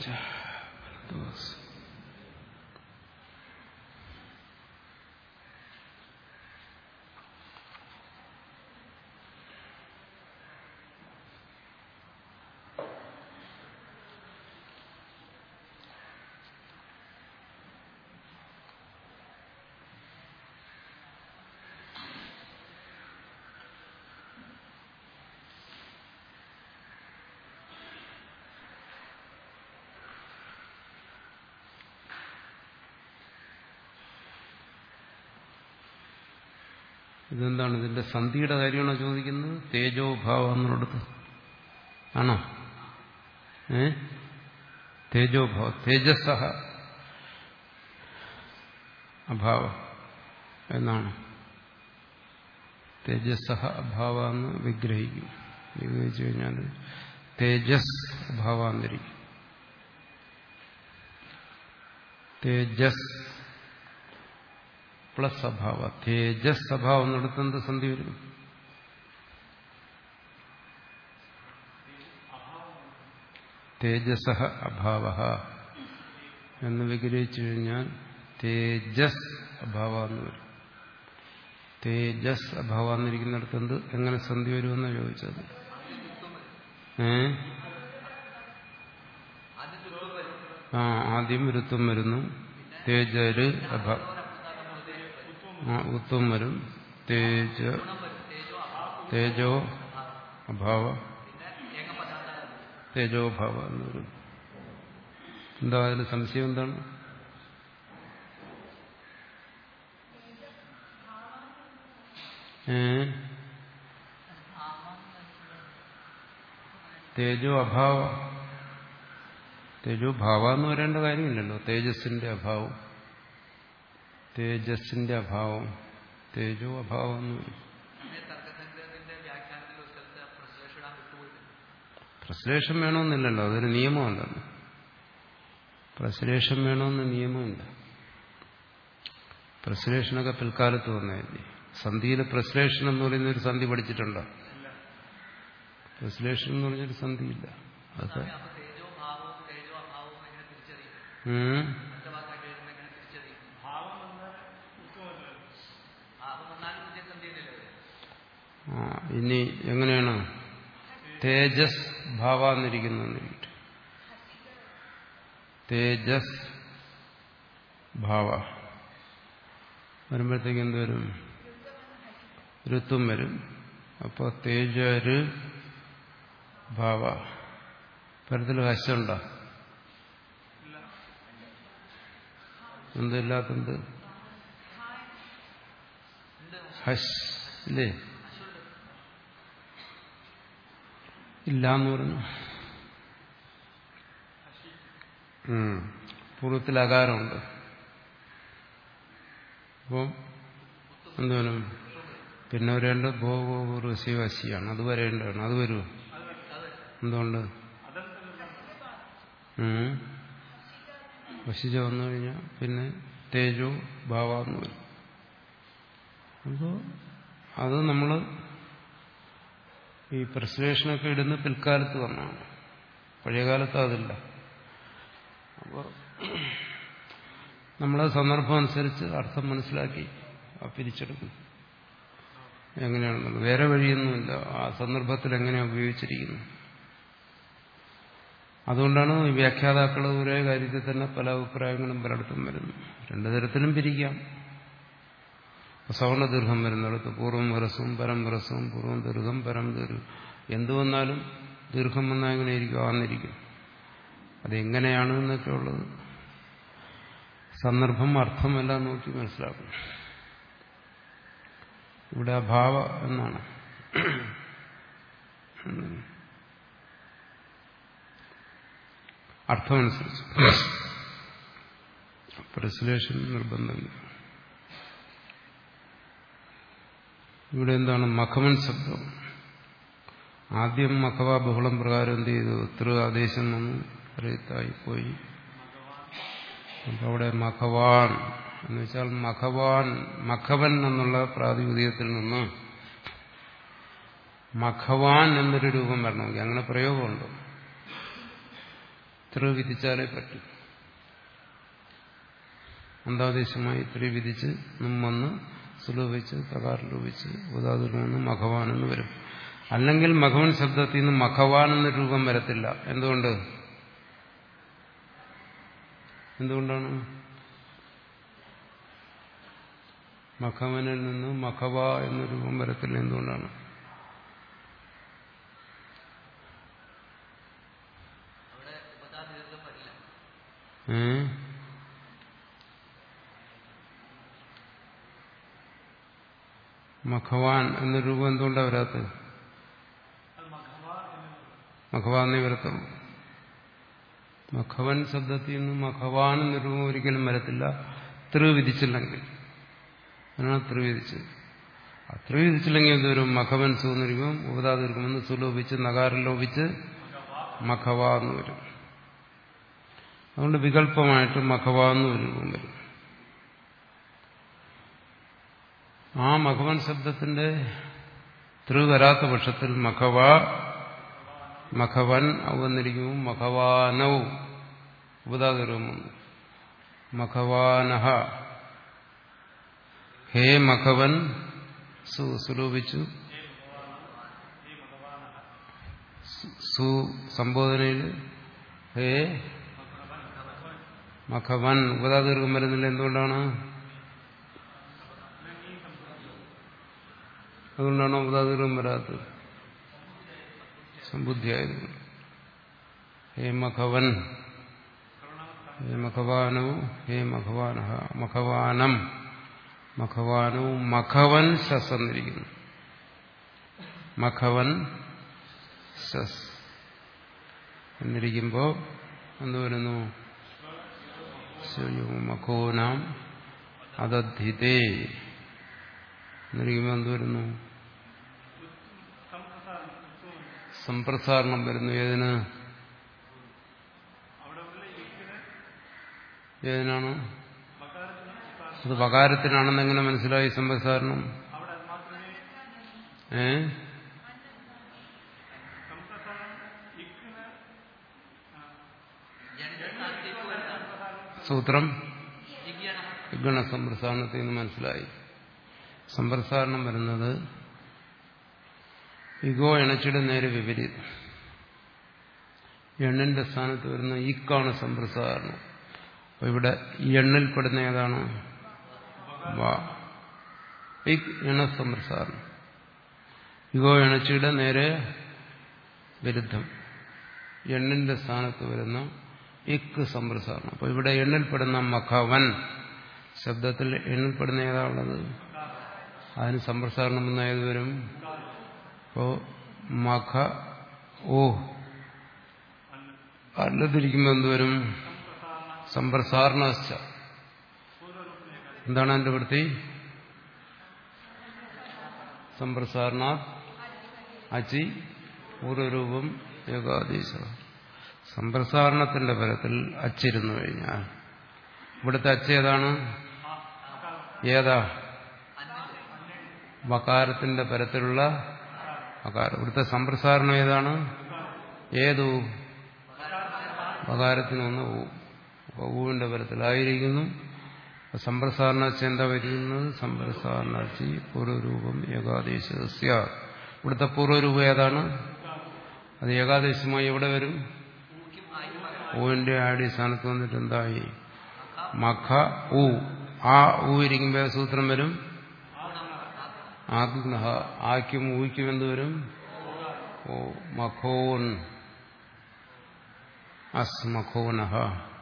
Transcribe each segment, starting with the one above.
ച ഭരദ്വാസ്. ഇതെന്താണ് ഇതിന്റെ സന്ധിയുടെ കാര്യമാണോ ചോദിക്കുന്നത് തേജോഭാവം എന്നുള്ളത് ആണോ ഏ തേജോഭാവം തേജസ്സഹ അഭാവം എന്നാണ് തേജസ്സഹ അഭാവ എന്ന് വിഗ്രഹിക്കും വിഗ്രഹിച്ചു കഴിഞ്ഞാൽ തേജസ് അഭാവാന്നിരിക്കും തേജസ് പ്ലസ് അഭാവ തേജസ് അഭാവം നടത്തുന്നത് സന്ധി വരും തേജസ അഭാവ എന്ന് വിഗ്രഹിച്ചു കഴിഞ്ഞാൽ തേജസ് അഭാവ എന്ന് വരും തേജസ് അഭാവ എന്നിരിക്കുന്നിടത്ത് എന്ത് എങ്ങനെ സന്ധി വരുമെന്നാണ് ചോദിച്ചത് ഏ ആ ആദ്യം ഋത്വം വരുന്നു തേജര് അഭാവ ആ ഉത്വം വരും തേജ തേജോ അഭാവ തേജോഭാവ എന്ന് വരും എന്താ അതിന് സംശയം എന്താണ് ഏ തേജോ അഭാവ തേജോ ഭാവ എന്ന് വരേണ്ട കാര്യമില്ലല്ലോ തേജസ്സിന്റെ അഭാവം തേജസ്സിന്റെ അഭാവം തേജോ അഭാവം എന്ന് വരും പ്രശ്ലേഷം വേണമെന്നില്ലല്ലോ അതൊരു നിയമമല്ലല്ലോ പ്രശ്ലേഷം വേണമെന്ന് നിയമമില്ല പ്രശ്ലേഷനൊക്കെ പിൽക്കാലത്ത് വന്നതല്ലേ സന്ധിയിലെ പ്രശ്ലേഷണം എന്ന് പറയുന്ന ഒരു സന്ധി പഠിച്ചിട്ടുണ്ടോ പ്രശ്ലേഷണം എന്ന് പറഞ്ഞൊരു സന്ധിയില്ല അതൊക്കെ ഉം. ആ ഇനി എങ്ങനെയാണ് തേജസ് ഭാവാന്നിരിക്കുന്നു എന്നിരിക്കട്ടെ തേജസ് ഭാവ വരുമ്പോഴത്തേക്ക് എന്ത് വരും ഋത്വം വരും അപ്പോൾ തേജര് ഭാവ പരത്തിൽ ഹശുണ്ടോ എന്തില്ലാത്തത് ഹഷ് ഇല്ലേ ഇല്ലാന്ന് പറഞ്ഞു ഉം. പൂർവ്വത്തിൽ അകാരമുണ്ട് അപ്പം എന്തുവേണം പിന്നെ വരേണ്ട ഭോഗശിവശിയാണ് അത് വരേണ്ടതാണ് അത് വരുമോ എന്തുകൊണ്ട് ഉം. വശിജ വന്നു കഴിഞ്ഞാൽ പിന്നെ തേജോ ഭാവാന്ന് വരും അപ്പോൾ അത് നമ്മൾ ഈ പ്രശ്ലേഷണൊക്കെ ഇടുന്ന പിൽക്കാലത്ത് വന്നാണ് പഴയകാലത്ത് അതില്ല അപ്പോൾ നമ്മളെ സന്ദർഭം അനുസരിച്ച് അർത്ഥം മനസ്സിലാക്കി ആ പിരിച്ചെടുക്കും എങ്ങനെയാണെന്നത് വേറെ വഴിയൊന്നുമില്ല ആ സന്ദർഭത്തിൽ എങ്ങനെയാണ് ഉപയോഗിച്ചിരിക്കുന്നു അതുകൊണ്ടാണ് ഈ വ്യാഖ്യാതാക്കൾ ഒരേ കാര്യത്തിൽ തന്നെ പല അഭിപ്രായങ്ങളും പലയിടത്തും വരുന്നു രണ്ടു തരത്തിലും പിരിക്കാം സവർണ ദീർഘം വരുന്നിടത്ത് പൂർവ്വം വരസവും പരം വരസവും പൂർവ്വം ദീർഘം പരം ദീർഘം എന്തു വന്നാലും ദീർഘം വന്നാൽ എങ്ങനെ ഇരിക്കും ആന്നിരിക്കും അതെങ്ങനെയാണ് എന്നൊക്കെ ഉള്ളത് സന്ദർഭം അർത്ഥമെല്ലാം നോക്കി മനസ്സിലാക്കണം ഇവിടെ അഭാവ എന്നാണ് അർത്ഥമനുസരിച്ച് പ്രസിലേഷൻ നിർബന്ധമില്ല ഇവിടെ എന്താണ് മഖമൻ ശബ്ദം ആദ്യം മഖവ ബഹുളം പ്രകാരം എന്ത് ചെയ്തു തൃ ആദേശം വന്നു പറയത്തായി പോയി അപ്പൊ അവിടെ മഖവാൻ എന്ന് വെച്ചാൽ മഖവാൻ മഖവൻ എന്നുള്ള പ്രാതിപതികത്തിൽ നിന്ന് മഖവാൻ എന്നൊരു രൂപം വരണമെങ്കിൽ അങ്ങനെ പ്രയോഗമുണ്ട് ത്രി വിധിച്ചാലേ പറ്റും അന്താദേശമായി ത്രി വിധിച്ച് നും വന്ന് സുലോഭിച്ച് തകാർ ലോപിച്ച് ഉദാതുൽ നിന്ന് മഖവാൻ എന്ന് വരും അല്ലെങ്കിൽ മഖവൻ ശബ്ദത്തിൽ നിന്ന് മഖവാൻ എന്ന രൂപം വരത്തില്ല എന്തുകൊണ്ട് എന്തുകൊണ്ടാണ് മഖവനിൽ നിന്ന് മഖവ എന്ന രൂപം വരത്തില്ല എന്തുകൊണ്ടാണ് അവിടെ ഉപതാദീർഘം വരില്ല ഏ മഖവാൻ എന്ന രൂപം എന്തുകൊണ്ടാണ് വരാത്തത് മഖവാന്നേ വരത്തുള്ളൂ മഖവൻ ശബ്ദത്തിൽ നിന്ന് മഖവാൻ എന്ന രൂപം ഒരിക്കലും വരത്തില്ല ത്രി വിധിച്ചില്ലെങ്കിൽ അതിനാണ് ത്രി വിധിച്ചത് ആ ത്രി വിധിച്ചില്ലെങ്കിൽ എന്തുവരും മഖവൻ സൂന്നിരിക്കും ഉപതാതിരിക്കുമെന്ന് സുലോപിച്ച് നഗാരം ലോപിച്ച് മഖവ എന്ന് വരും അതുകൊണ്ട് വികല്പമായിട്ട് മഖവ എന്ന് ഒരു രൂപം വരും ആ മഖവൻ ശബ്ദത്തിന്റെ ത്രി വരാത്ത പക്ഷത്തിൽ മഖവ മഖവൻ വന്നിരിക്കുമ്പോൾ മഖവാനവും ഉപതാകരവും വന്നു മഖവാനഹ ഹേ മഖവൻ സു സുലോപിച്ചു സു സംബോധനയിൽ ഹേ മഖവൻ ഉപതാദീർഘം വരുന്നില്ല എന്തുകൊണ്ടാണ് അതുകൊണ്ടാണോ ഉപതാദീർഘം വരാത്തത് സംബുദ്ധിയായതുകൊണ്ട് ഹേ മഖവൻ ഹേ മഖവാനോ ഹേ മഖവാനഹ മഖവാനം മഖവാനോ മഖവൻ ശസ് എന്നിരിക്കുന്നു മഖവൻ ശസ് എന്നിരിക്കുമ്പോൾ എന്ത് വരുന്നു മഖോനാം അതദ്ധിതേ എന്നിരിക്കുമ്പോൾ എന്ത് വരുന്നു സംപ്രസാരണം വരുന്നു ഏതിന് ഏതിനാണ് അത് വകാരത്തിനാണെന്ന് എങ്ങനെ മനസ്സിലായി സംപ്രസാരണം ഏ സൂത്രം ഗണസമ്പ്രസാരണത്തിൽ നിന്ന് മനസ്സിലായി സമ്പ്രസാരണം വരുന്നത് ഇഗോ ഇണച്ചിയുടെ നേരെ വിപരീതം എണ്ണിന്റെ സ്ഥാനത്ത് വരുന്ന ഈക്കാണ് സമ്പ്രസാരണം അപ്പൊ ഇവിടെ ഈ എണ്ണിൽപ്പെടുന്ന ഏതാണ് വാ ഇക് ഇണസമ്പ്രസാരണം ഇഗോ ഇണച്ചിയുടെ നേരെ വിരുദ്ധം എണ്ണിന്റെ സ്ഥാനത്ത് വരുന്ന ഇക്ക് സമ്പ്രസാരണം അപ്പൊ ഇവിടെ എണ്ണിൽപ്പെടുന്ന മഖവൻ ശബ്ദത്തിൽ എണ്ണിൽപ്പെടുന്ന ഏതാ ഉള്ളത് അതിന് സമ്പ്രസാരണം എന്ന ഏത് വരും അപ്പോ മഖ ഓ അല്ലതിരിക്കുമ്പോൾ എന്തുവരും സമ്പ്രസാരണ എന്താണ് എന്റെ വൃത്തി സമ്പ്രസാരണ അച്ചി പൂർവരൂപം ഏകാദേശ സമ്പ്രസാരണത്തിന്റെ ഫലത്തിൽ അച്ചിരുന്നു കഴിഞ്ഞാൽ ഇവിടുത്തെ അച്ച ഏതാണ് ഏതാ വകാരത്തിന്റെ പരത്തിലുള്ള വകാരം ഇവിടുത്തെ സമ്പ്രസാരണം ഏതാണ് ഏതു വകാരത്തിന് ഒന്ന് ഊ അപ്പൊ ഊവിന്റെ പരത്തിലായിരിക്കുന്നു സമ്പ്രസാരണ എന്താ വരിക്കുന്നത് സമ്പ്രസാരണി പൂർവ്വരൂപം ഏകാദേശ ഇവിടുത്തെ പൂർവ്വരൂപം ഏതാണ് അത് ഏകാദേശമായി എവിടെ വരും ഊവിന്റെ ആടി സ്ഥാനത്ത് വന്നിട്ട് എന്തായി മഖ ഊ ആ ഊ ഇരിക്കുമ്പോൾ സൂത്രം വരും ആഗ്ന ആക്കും ഊയ്ക്കും എന്ത് വരും ഓ മഖോൻ അസ് മഖോനഹ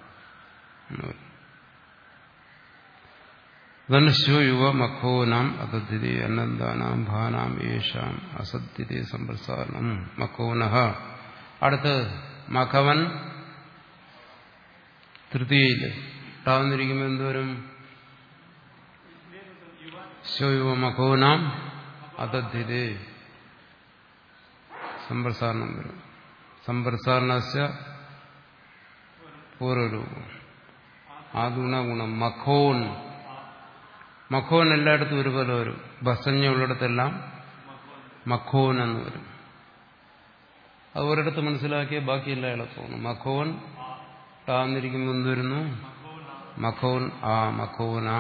ധനുഷോ യുവ മഖോനാം അതദ്ധിതി അനന്താനാം ഭാനാം യേഷാം അസദ്ധ്യതി സമ്പ്രസാരണം മഖോനഹ അടുത്ത് മഖവൻ തൃതീയയിൽ ടാവുന്നിരിക്കുമ്പോൾ എന്തോരും ശോയുവ മഖോനാം അതദ്ധിതേ സമ്പ്രസാരണം വരും സമ്പ്രസാരണ പൂർവരൂപം ആ ഗുണഗുണം മഖോൻ മഖോൻ എല്ലായിടത്തും ഒരുപോലെ വരും ബസഞ്ഞ ഉള്ളിടത്തെല്ലാം മഖോൻ എന്ന് വരും അത് ഒരിടത്ത് മനസ്സിലാക്കിയ ബാക്കിയെല്ലാം എളുപ്പമാണ് മഖോൻ ടാന്നിരിക്കുമ്പോൾ എന്ത് വരുന്നു മഖോൻ ആ മഖോന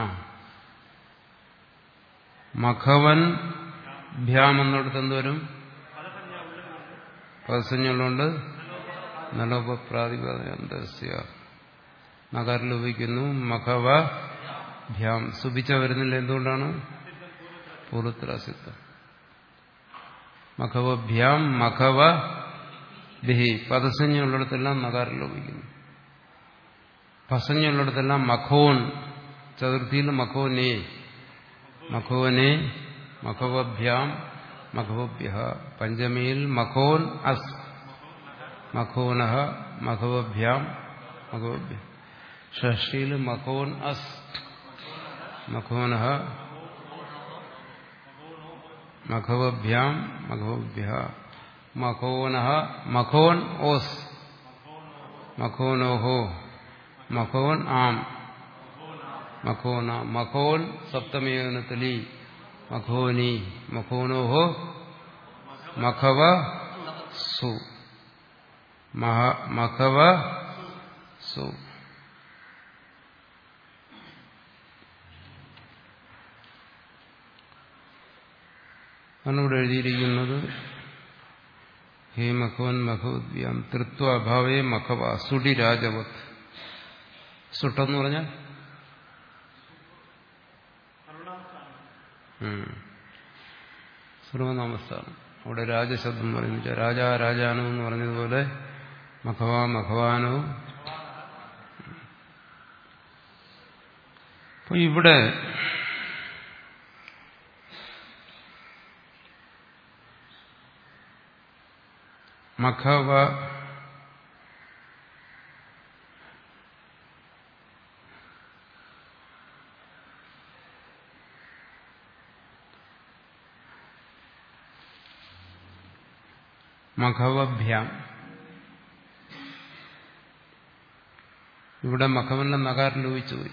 മഖവൻ ഭ്യാം എന്നിടത്ത് എന്ത് വരും പദസഞ്ജകളുണ്ട് നലോപപ്രാതിപദസ്യ നഗറിൽ ഉപയോഗിക്കുന്നു മഖവ ഭ്യാം സുഭിച്ച വരുന്നില്ല എന്തുകൊണ്ടാണ് പൂർവ്വത്രാസിത്വം മഖവഭ്യാം മഖവ ബിഹി പദസഞ്ജയുള്ളിടത്തെല്ലാം നഗാറിൽ ഉപയോഗിക്കുന്നു പസഞ്ജയുള്ളിടത്തെല്ലാം മഖോൻ ചതുർത്ഥിയിൽ മഖോനെ മഖോനെ മഖവഭ്യാം മഖവഭ്യ പഞ്ചമിയിൽ മഖോൻ അസ് മഖോന മഖവഭ്യാം മഖവഭ്യ ഷഷ്ടിയിൽ മഖോൻ അസ് മഖോന മഖവഭ്യാം മഖവഭ്യ മഖോന മഖോൻ ഓസ് മഖോനോഹോ മഖോൻ ആം മഖോന മഖോൻ സപ്തമേനത്തലി മഖോനി മഖോനോഹോ മഖവ സു മഖവ സു ഇവിടെ എഴുതിയിരിക്കുന്നത് ഹേ മഖവൻ മഖവദ്വ്യാം തൃത്വ അഭാവേ മഖവ സുടി രാജവത് സുട്ടെന്ന് പറഞ്ഞാൽ സർവനാമസ്ഥാനം അവിടെ രാജശബ്ദം പറയുന്നു രാജാ രാജാനു എന്ന് പറഞ്ഞതുപോലെ മഖവ മഖവാനോ അപ്പൊ ഇവിടെ മഖവ മഖവഭ്യാം ഇവിടെ മഖവന്റെ നകാരം ലോപിച്ചു പോയി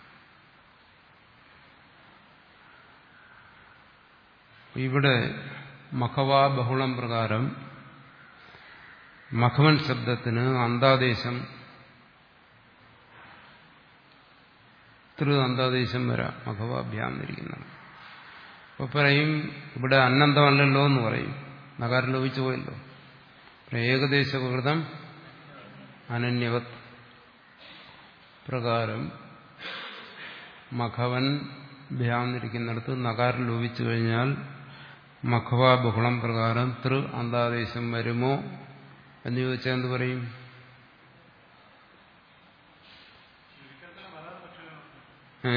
ഇവിടെ മഖവാ ബഹുളം പ്രകാരം മഖവൻ ശബ്ദത്തിന് അന്താദേശം തൃ അന്താദേശം വരാം മഖവാഭ്യാം എന്നിരിക്കുന്നത് അപ്പൊ പറയും ഇവിടെ അനന്തമല്ലല്ലോ എന്ന് പറയും നകാരം ലോപിച്ചു പോയല്ലോ ഏകദേശകൃതം അനന്യവത് പ്രകാരം മഖവൻ ഭ്യാന്നിരിക്കുന്നിടത്ത് നകാരം ലോപിച്ചു കഴിഞ്ഞാൽ മഖവ ബഹുളം പ്രകാരം തൃ അന്താദേശം വരുമോ എന്ന് ചോദിച്ചാൽ എന്ത് പറയും ഏ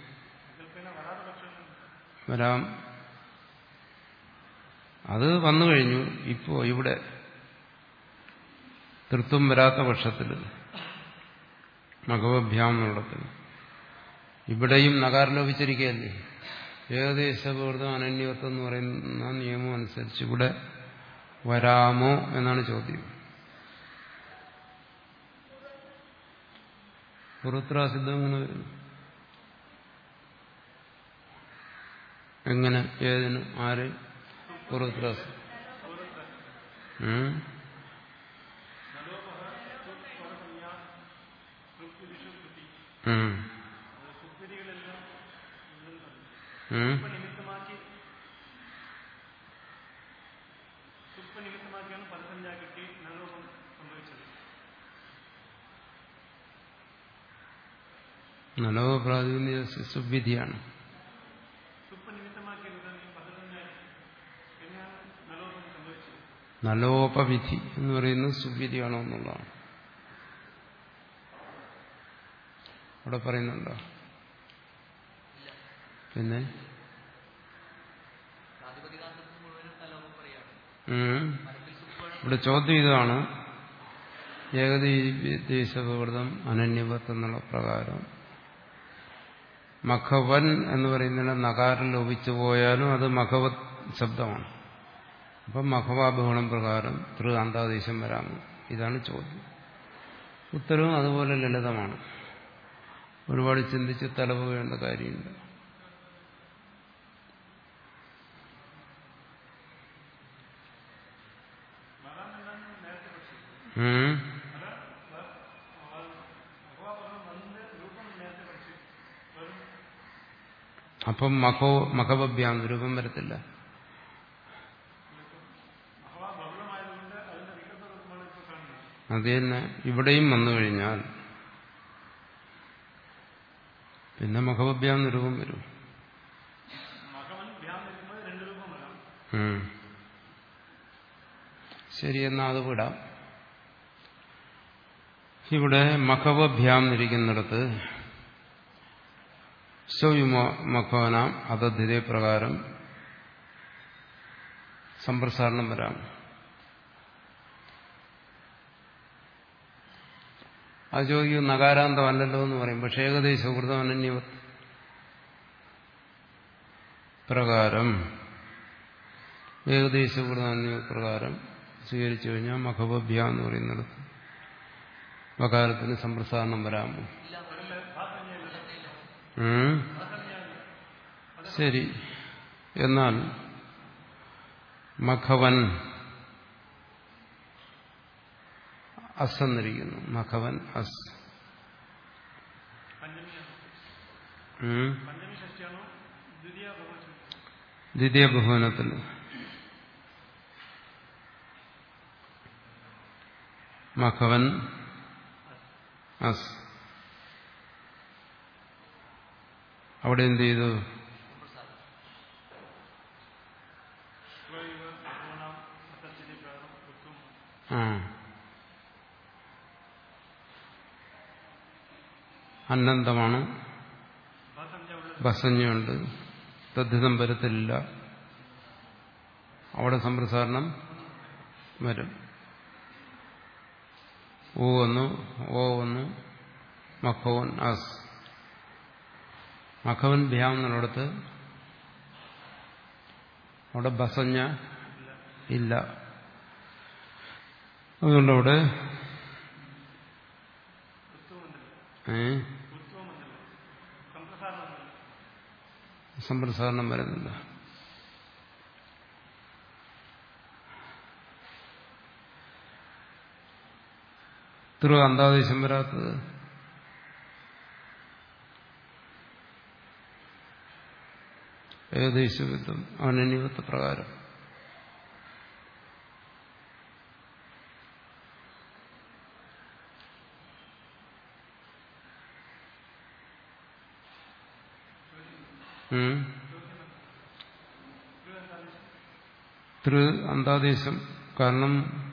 വരാം അത് വന്നു കഴിഞ്ഞു ഇപ്പോ ഇവിടെ തൃത്വം വരാത്ത പക്ഷത്തിൽ മഖവഭ്യാം എന്നുള്ളത്തിൽ ഇവിടെയും നകാരം ലോപിച്ചിരിക്കുകയല്ലേ ഏകദേശപൂർത്തം അനന്യത്വം എന്ന് പറയുന്ന നിയമം അനുസരിച്ച് ഇവിടെ വരാമോ എന്നാണ് ചോദ്യം പുറത്രാസിദ്ധം എങ്ങനെ വരും എങ്ങനെ ഏതിന് ആര് പുറത്രാസ് നിമിത്തമാക്കിയാണ് പദസഞ്ജാക്കിക്ക് നലോപം സംഭവിച്ചത് നലോ പ്രാതിനിധ്യ സുവിധിയാണ് സുപ്പ് നിമിത്തമാക്കിയത് പദസഞ്ജാക്കി എങ്ങനെയാണ് നലോപം സംഭവിച്ചത് നലോപവിധി എന്ന് പറയുന്നത് സുവിധിയാണോ എന്നുള്ളതാണ് അവിടെ പറയുന്നുണ്ടോ പിന്നെ പ്രാതിപതികാന്തത്തിൽ മുഴുവനും തലോപം പറയാണ് ഉം. മരത്തിൽ സുപ്പ് ഇവിടെ ചോദ്യം ഇതാണ് ഏകദേശകൃതം അനന്യവത്ത് എന്നുള്ള പ്രകാരം മഖവൻ എന്ന് പറയുന്നതിന് നകാരം ലോപിച്ചു പോയാലും അത് മഖവത് ശബ്ദമാണ് അപ്പം മഖവാബഹുളം പ്രകാരം തൃ അന്താദേശം വരാമോ ഇതാണ് ചോദ്യം ഉത്തരവും അതുപോലെ ലളിതമാണ് ഒരുപാട് ചിന്തിച്ച് തലവുകേണ്ട കാര്യമില്ല ഉം. അപ്പം മഖോ മഖവഭ്യാം രൂപം വരത്തില്ല അഥവാ ബഹുളമായതുകൊണ്ട് അതിന്റെ വികൃത രൂപമാണ് ഇപ്പോൾ കാണുന്നത് അത് തന്നെ ഇവിടെയും വന്നു കഴിഞ്ഞാൽ പിന്നെ മഖവഭ്യാം രൂപം വരും മകവൻ ഭ്യാം നിൽക്കുമ്പോൾ രണ്ട് രൂപം വരാം ഉം. ശരി എന്നാ അത് വിടാം ഇവിടെ മഖവഭ്യാം ഇരിക്കുന്നിടത്ത് മഖവനാം അതധിതേ പ്രകാരം സമ്പ്രസാരണം വരാം അത് ചോദിക്കും നകാരാന്തമല്ലല്ലോ എന്ന് പറയും പക്ഷേ ഏകദേശ കൃതം അനന്യവ പ്രകാരം ഏകദേശ കൃതം പ്രകാരം സ്വീകരിച്ചു കഴിഞ്ഞാൽ മഖവഭ്യ എന്ന് പറയുന്നിടത്ത് വകാരത്തിന് സമ്പ്രസാരണം വരാമോ ഉം? ശരി എന്നാൽ മഖവൻ അസ് എന്നിരിക്കുന്നു മഖവൻ അസ് പഞ്ചമിയാണ് ഉം? പഞ്ചമി ഷഷ്ടിയാണോ ദ്വിതീയ ബഹുവചനം ദ്വിതീയ ബഹുവനത്തിൽ മഖവൻ അസ് അവിടെ എന്ത് ചെയ്തു സ്വൈവ ബഹൂനാം അത്തസ്ഥിതി പ്രകാരം ഉത്തും ആ അനന്തമാണ് ഭസഞ്ജ ഉള്ള ബസഞ്ഞുണ്ട് തദ്ധിതം വരത്തില്ല അവിടെ സമ്പ്രസാരണം വരും ഓ വന്നു ഓ വന്നു മഖവൻ അസ് മഖവൻ ഭ്യാം എന്നുള്ളിടത്ത് അവിടെ ബസഞ്ഞ ഇല്ല അതുകൊണ്ട് അവിടെ ഏ ഉത്വമുണ്ടല്ലോ സംപ്രസാരണമുണ്ടല്ലോ സമ്പ്രസാരണം വരുന്നില്ല തിരു അന്താദേശം വരാത്തത് ഏകദേശവിധം അനന്യവത്ത പ്രകാരം ഉം. തൃ അന്താദേശം കാരണം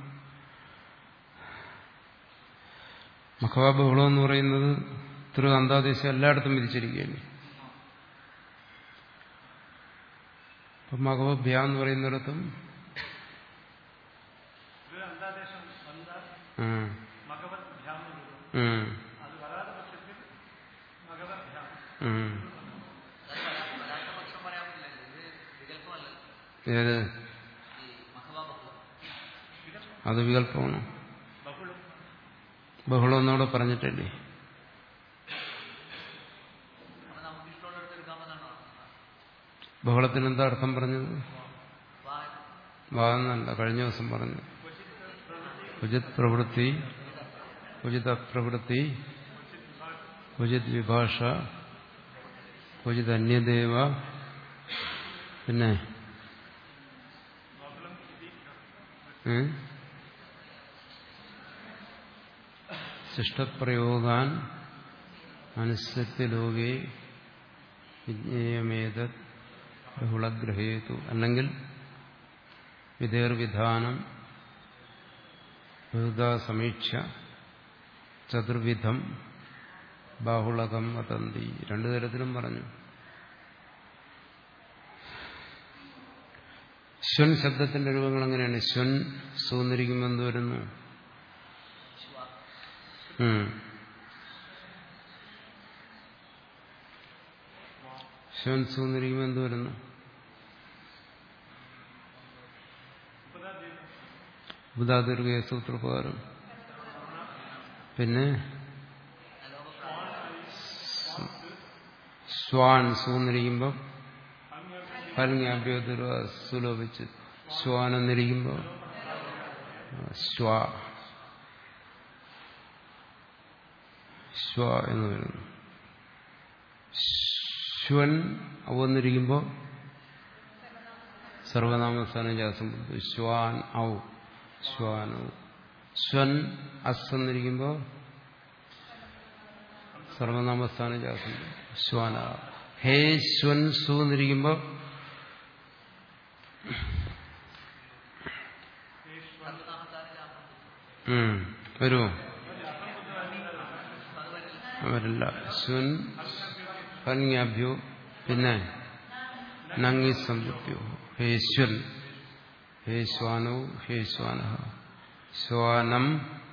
മഖവാബഹുളം എന്ന് പറയുന്നത് തൃ അന്താദേശം എല്ലായിടത്തും വിധിച്ചിരിക്കുകയാണ് അപ്പം മഖവഭ്യ എന്ന് പറയുന്നിടത്തും ഇത് അന്താദേശം വന്ന ഉം, മകവത് ഭ്യാം രൂപം ഉം, അത് വരാത്ത പക്ഷത്തിൽ മകവത് ഭ്യാം ഉം. വരാത്ത പക്ഷം പറയാൻ പറ്റില്ല ഇത് വികല്പമല്ലല്ലോ ഏത് ഈ മഹവാബഹു അത് വികല്പമാണ് ബഹുളും ബഹുളം എന്നവിടെ പറഞ്ഞിട്ടില്ലേ അത് നമുക്ക് ഇഷ്ടമുള്ളിടത്ത് എടുക്കാമെന്നാണോ ബഹുളത്തിന് എന്താ അർത്ഥം പറഞ്ഞത് വാഹനം വാന്നല്ല കഴിഞ്ഞ ദിവസം പറഞ്ഞു ഉചിത് പ്രവൃത്തി ഉചിത പ്രവൃത്തി ഉചിത് വിഭാഷ ഉചിത് അന്യദേവ പിന്നെ ഏ? ശിഷ്ടപ്രയോഗാൻ അനുസൃത്യ ലോകേ വിജ്ഞേയമേത ബഹുളഗ്രഹേതു അല്ലെങ്കിൽ വിധേർവിധാനം ബഹുദാ സമീക്ഷ ചതുർവിധം ബാഹുളകം വതന്തി രണ്ടു തരത്തിലും പറഞ്ഞു ശ്വൻ ശബ്ദത്തിന്റെ രൂപങ്ങൾ എങ്ങനെയാണ് ശ്വൻ സൂന്നിരിക്കുമ്പോൾ എന്ത് വരുന്നു ഉം. ശ്വൻ സൂന്നിരിക്കുമ്പോൾ എന്ത് വരുന്നു ബുധാദീർഘ സൂത്രപ്രകാരം പിന്നെ സ്വാൻ സൂന്നിരിക്കുമ്പോൾ ഫലങ്യാഭ്യോതിർവ സുലോഭിച്ച് സ്വാൻ എന്നിരിക്കുമ്പോൾ സ്വാ സ്വ എന്ന് വരുന്നു ശ്വൻ അവന്നിരിക്കുമ്പോൾ സർവനാമസ്ഥാനം ജാസം ശ്വാൻ ഔ ശ്വാനൗ സ്വൻ അസ് എന്നിരിക്കുമ്പോൾ സർവനാമസ്ഥാനം ജാസം ശ്വാന ഹേ സ്വൻ സു എന്നിരിക്കുമ്പോൾ ഉം. വരുമോ അവരില്ല സ്വൻ ഭംഗ്യാഭ്യോ പിന്നെ നങ്ങി സംബുദ്ധ്യോ ഹേശ്വൻ ഹേശ്വാനോ ഹേശ്വാന ശ്വാനം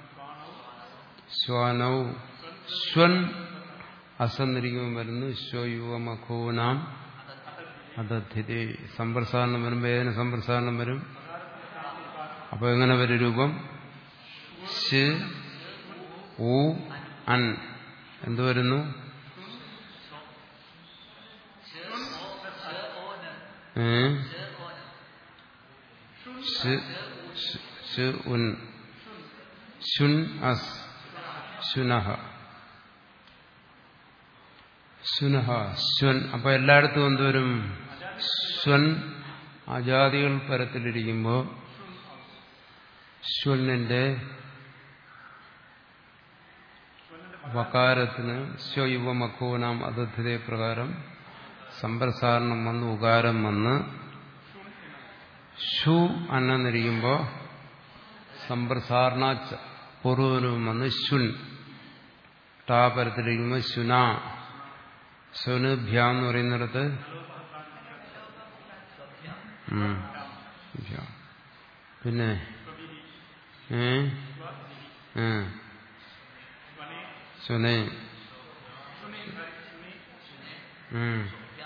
ശ്വാനൗ സ്വൻ അസന്നിരിക്കുമ്പോൾ വരുന്നു ശ്വയുവമഖോനാം അതധിതി സമ്പ്രസാരണം വരുമ്പോൾ ഏതിന് സമ്പ്രസാരണം വരും അപ്പൊ എങ്ങനെ വരും രൂപം ശ് ഊ അൻ എന്ത് വരുന്നു ഏ ശ് ശ് ശ് ഉൻ ശുൻ അസ് ശുനഹ ശുനഹ ശ്വൻ അപ്പൊ എല്ലായിടത്തും എന്തുവരും സ്വൻ അജാതികൾ പരത്തിലിരിക്കുമ്പോൾ ശ്വന്നിന്റെ വകാരത്തിന് സ്വയുവമക്കോനാം അതിഥിതേ പ്രകാരം സമ്പ്രസാരണം വന്ന് ഉകാരം വന്ന് ഷു അന്നെന്നിരിക്കുമ്പോൾ സമ്പ്രസാരണ പൂർവ്വനും വന്ന് ശുൻ ടാപരത്തിലിരിക്കുമ്പോൾ ശുന സ്വന് ഭ്യാം എന്ന് പറയുന്നിടത്ത് ഉം. ഭ്യാം. പിന്നെ ഏ ഏ സുനേ ഉം.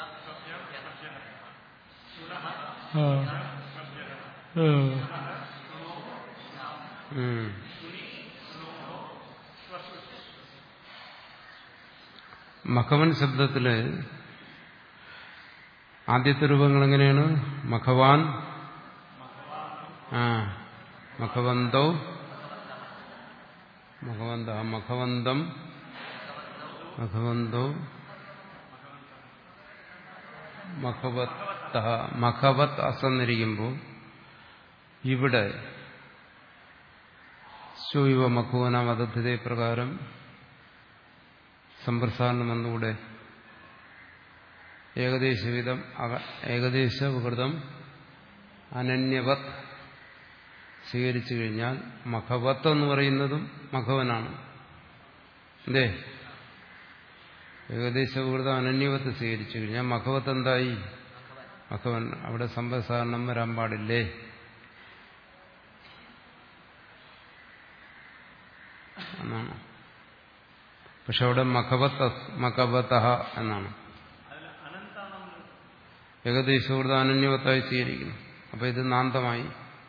ഉം. മഖവൻ ശബ്ദത്തില് ആദ്യത്തെ രൂപങ്ങൾ എങ്ങനെയാണ് മഖവാൻ ആ മഖവന്തോ മഖവന്ത മഖവന്തം മഖവന്തോ മഖവത്ത മഖവത്ത് അസന്നിരിക്കുമ്പോൾ ഇവിടെ ശോയുവ മഖുവന മതദ്ധതേ പ്രകാരം സമ്പ്രസാരണം എന്നുകൂടെ ഏകദേശവിധം അക- ഏകദേശ വികൃതം അനന്യവത് സ്വീകരിച്ചു കഴിഞ്ഞാൽ മഖവത്ത് എന്ന് പറയുന്നതും മഖവനാണ് എന്തേ ഏകദേശ വികൃതം അനന്യവത്ത് സ്വീകരിച്ചു കഴിഞ്ഞാൽ മഖവത്ത് എന്തായി മഖവൻ അവിടെ സമ്പ്രസാരണം വരാൻ പാടില്ലേ എന്നാണ് പക്ഷെ അവിടെ മഖവത്ത് മഖവത്ത എന്നാണ് ഏകദേശകൃത അനന്യവത്തായി സ്വീകരിക്കുന്നു അപ്പൊ ഇത് നാന്തമായി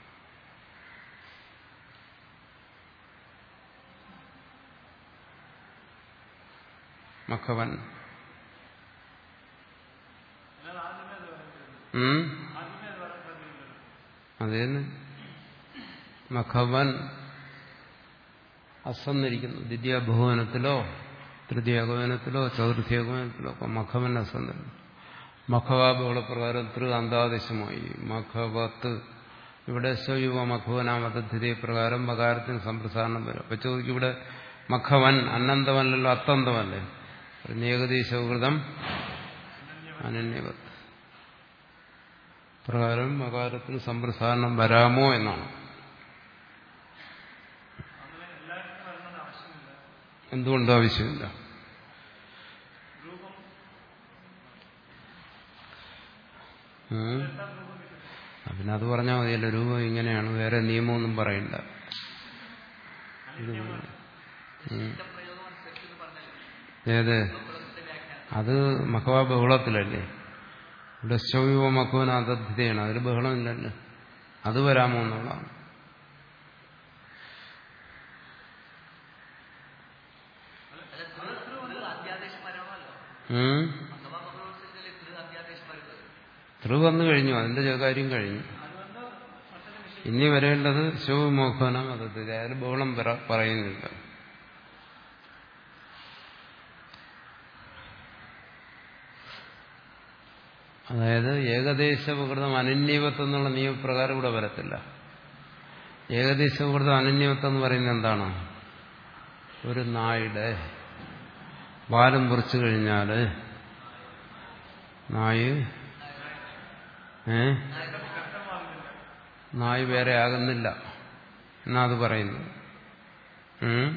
മഖവൻ ഉം? അതേന്ന് മഖവൻ അസന്നിരിക്കുന്നു ദ്വിതീയ ബഹുവനത്തിലോ തൃതീയ ഗോവനത്തിലോ ചതുർത്ഥീയ ഗോവനത്തിലോ ഒക്കെ മഖവൻ അസന്നിരുന്നു മഖവാബഹുളപ്രകാരം തൃ അന്താദേശമായി മഖവത്ത് ഇവിടെ സ്വയുവ മഖവനാമതദ്ധിതേ പ്രകാരം മകാരത്തിന് സമ്പ്രസാരണം വരും അപ്പൊ ചോദിക്കും ഇവിടെ മഖവൻ അനന്തമല്ലല്ലോ അത്തന്തമല്ലേ ഏകദേശകൃതം അനന്യവത്ത് പ്രകാരം മകാരത്തിന് സമ്പ്രസാരണം വരാമോ എന്നാണ് എന്തുകൊണ്ട് ആവശ്യമില്ല ഉം. ആ, പിന്നെ അത് പറഞ്ഞാൽ മതിയല്ലോ രൂപം ഇങ്ങനെയാണ് വേറെ നിയമമൊന്നും പറയണ്ട ഇത് ഉം. പ്രയോഗം അനുസരിച്ച് എന്ന് പറഞ്ഞല്ലോ ഏത് അത് മഖവാ ബഹുളത്തിലല്ലേ ഇവിടെ ശൗവ മഖവന അതദ്ധിതയാണ് അതിൽ ബഹളമില്ലല്ലോ അത് വരാമോ എന്നുള്ളതാണ് അല്ല തൃ തൃ അധ്യാദേശം വരണമല്ലോ ഉം? അഥവാ ബഹുളത്തിൽ തൃ അധ്യാദേശം വരുന്നത് തൃ വന്നു കഴിഞ്ഞു അതിന്റെ കാര്യം കഴിഞ്ഞു ഇനി വരേണ്ടത് ശിവമോഹനം അതദ്ധിത അതിൽ ബഹളം പറ- പറയുന്നില്ല അതായത് ഏകദേശ വികൃതം അനന്യവത്വം എന്നുള്ള നിയമപ്രകാരം ഇവിടെ വരത്തില്ല ഏകദേശ വികൃതം അനന്യവത്വം എന്ന് പറയുന്നത് എന്താണ് ഒരു നായുടെ വാലും മുറിച്ചു കഴിഞ്ഞാൽ നായ് ഏ നായ് വേറെ ആകുന്നില്ല എന്നാ അത് പറയുന്നു ഉം?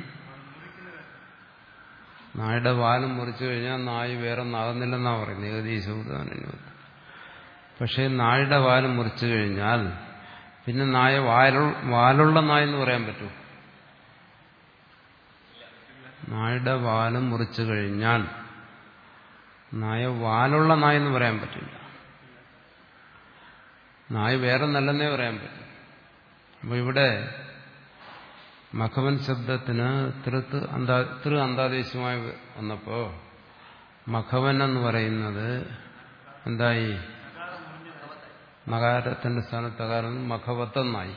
നായുടെ വാലും മുറിച്ചു കഴിഞ്ഞാൽ നായ് വേറെ ഒന്നാകുന്നില്ലെന്നാ പറയുന്നത് ഏകദേശം പക്ഷേ നായുടെ വാല് മുറിച്ചു കഴിഞ്ഞാൽ പിന്നെ നായ വാലു വാലുള്ള നായ എന്ന് പറയാൻ പറ്റൂ നായുടെ വാല് മുറിച്ചു കഴിഞ്ഞാൽ നായ വാലുള്ള നായ എന്ന് പറയാൻ പറ്റില്ല നായ വേറെ നല്ലെന്നേ പറയാൻ പറ്റും അപ്പൊ ഇവിടെ മഖവൻ ശബ്ദത്തിന് തൃത്ത് അന്താ തൃ അന്താദേശമായി വന്നപ്പോ മഖവൻ എന്ന് പറയുന്നത് എന്തായി മകാരത്തിന്റെ സ്ഥാനത്ത് അകാരം മഖവത്തെന്നായി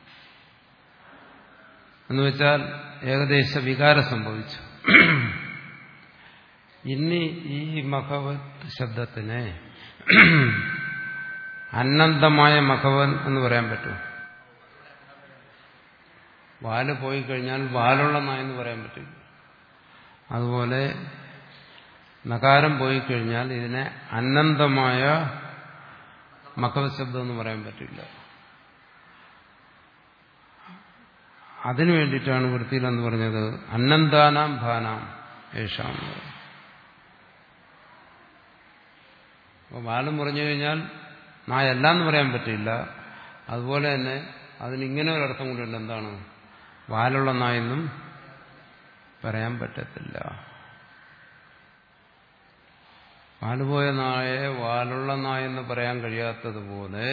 എന്ന് വെച്ചാൽ ഏകദേശ വികാരം സംഭവിച്ചു ഇനി ഈ മഖവത് ശബ്ദത്തിനെ അനന്തമായ മഖവൻ എന്ന് പറയാൻ പറ്റും വാല് പോയി കഴിഞ്ഞാൽ വാലുള്ള നായ എന്ന് പറയാൻ പറ്റില്ല അതുപോലെ നകാരം പോയി കഴിഞ്ഞാൽ ഇതിനെ അനന്തമായ മഖവ ശബ്ദം എന്ന് പറയാൻ പറ്റില്ല അതിനു വേണ്ടിയിട്ടാണ് വൃത്തിയിൽ എന്ന് പറഞ്ഞത് അന്നന്താനാം ഭാനാം ഏഷാം അപ്പോൾ വാലം പറഞ്ഞു കഴിഞ്ഞാൽ നായല്ല എന്ന് പറയാൻ പറ്റില്ല അതുപോലെ തന്നെ അതിനിങ്ങനെ ഒരർത്ഥം കൊണ്ടുണ്ട് എന്താണ് വാലുള്ള നായെന്നും പറയാൻ പറ്റത്തില്ല വാലുപോയ നായെ വാലുള്ള നായെന്ന് പറയാൻ കഴിയാത്തതുപോലെ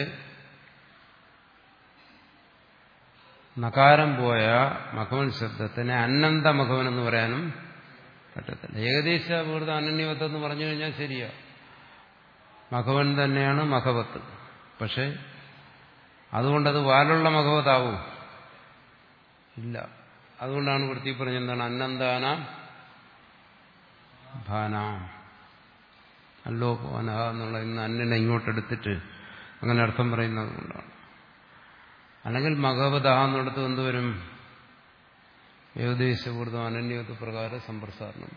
നകാരം പോയ മഖവൻ ശബ്ദത്തിനെ അനന്ത മഖവൻ എന്ന് പറയാനും പറ്റത്തില്ല ഏകദേശ വീർത്ത അനന്യവത്ത് എന്ന് പറഞ്ഞു കഴിഞ്ഞാൽ ശരിയാ മഖവൻ തന്നെയാണ് മഖവത്ത് പക്ഷെ അതുകൊണ്ടത് വാലുള്ള മഖവത്താവും ഇല്ല അതുകൊണ്ടാണ് വൃത്തി പറഞ്ഞെന്താണ് അന്നന്താന ഭാന അല്ലോ പോനഹ എന്നുള്ള ഇന്ന് അന്നിനെ ഇങ്ങോട്ടെടുത്തിട്ട് അങ്ങനെ അർത്ഥം പറയുന്നത് കൊണ്ടാണ് അല്ലെങ്കിൽ മകവത എന്നിടത്ത് എന്തുവരും ഏകദേശപൂർത്തം അനന്യത്വ പ്രകാരം സമ്പ്രസാരണം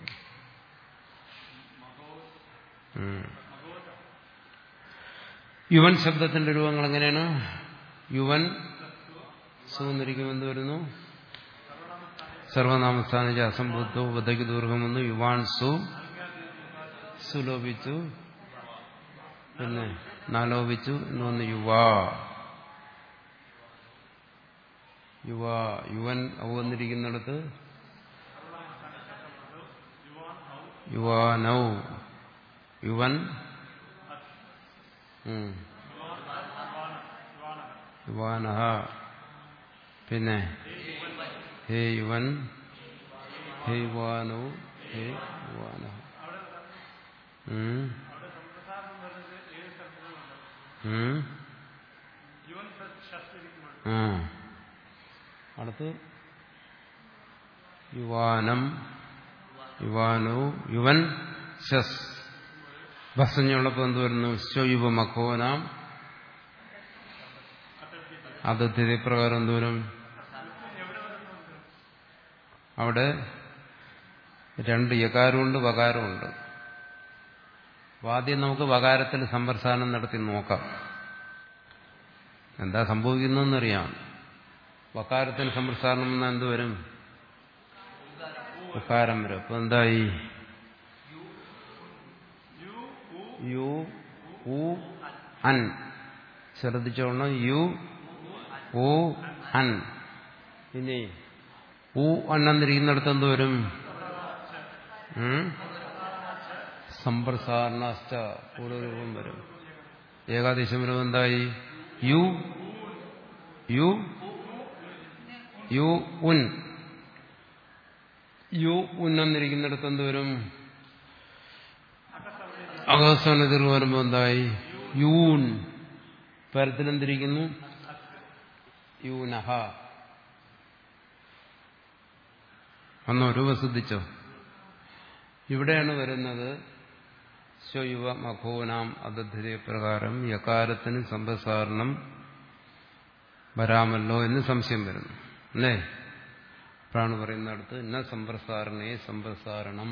യുവൻ ശബ്ദത്തിന്റെ രൂപങ്ങൾ എങ്ങനെയാണ് യുവൻ സൂന്നിരിക്കും എന്ത് വരുന്നു സർവനാമസ്ഥാനിച്ച അസംബുദ്ധോ വധയ്ക്ക് ദൂർഗം വന്നു യുവാൻ സു സുലോപിച്ചു പിന്നെ നാലോപിച്ചു എന്നൊന്ന് യുവാ യുവ യുവൻ ഔ വന്നിരിക്കുന്നിടത്ത് യുവാനൗ യുവൻ ഉം. യുവാനഹ പിന്നെ ഹേ യുവൻ ഹേ യുവാനോ ഹേ യുവാനഹ ഉം. ഉം. ആ അടുത്ത് യുവാനം യുവാനോ യുവൻ ശസ് ബസഞ്ഞുള്ളപ്പോ എന്ത് വരുന്നു സ്വയുവ മക്കോനാം അതിഥ്യത പ്രകാരം എന്തോരം അവിടെ രണ്ട് യകാരമുണ്ട് വകാരമുണ്ട് അപ്പൊ ആദ്യം നമുക്ക് വകാരത്തിൽ സമ്പ്രസാരണം നടത്തി നോക്കാം എന്താ സംഭവിക്കുന്നതെന്നറിയാം വകാരത്തിന് സമ്പ്രസാരണം എന്നാൽ എന്തുവരും ഉക്കാരം വരും അപ്പൊ എന്തായി യു ഉ അൻ ശ്രദ്ധിച്ചോണം യു ഉ അൻ ഇനി ഉ അന്നെന്നിരിക്കുന്നിടത്ത് എന്ത് വരും സമ്പ്രസാരണാഷ്ട പൂർവ്വരൂപം വരും ഏകാദേശം വരും എന്തായി യു യു യു ഉൻ യു ഉന്നെന്നിരിക്കുന്നിടത്ത് എന്ത് വരും അകസ്ഥാനത്തിൽ വരുമ്പോൾ എന്തായി യൂൺ പരത്തിലെന്തിരിക്കുന്നു യൂനഹ അന്നോ രൂപ ശ്രദ്ധിച്ചോ ഇവിടെയാണ് വരുന്നത് സ്വയുവ മഖോനാം അദധ്യത പ്രകാരം യകാരത്തിന് സമ്പ്രസാരണം വരാമല്ലോ എന്ന് സംശയം വരുന്നു അല്ലേ അപ്പോഴാണ് പറയുന്നിടത്ത് ന സമ്പ്രസാരണേ സമ്പ്രസാരണം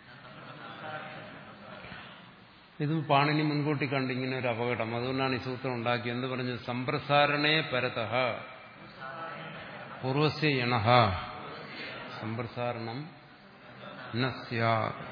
ഇത് പാണിനി മുൻകൂട്ടി കണ്ട് ഇങ്ങനെ ഒരു അപകടം അതുകൊണ്ടാണ് ഈ സൂത്രം ഉണ്ടാക്കിയത് എന്ത് പറഞ്ഞു സമ്പ്രസാരണേ പരതഃ പൂർവസ്യ യണഃ സമ്പ്രസാരണം ന സ്യാത്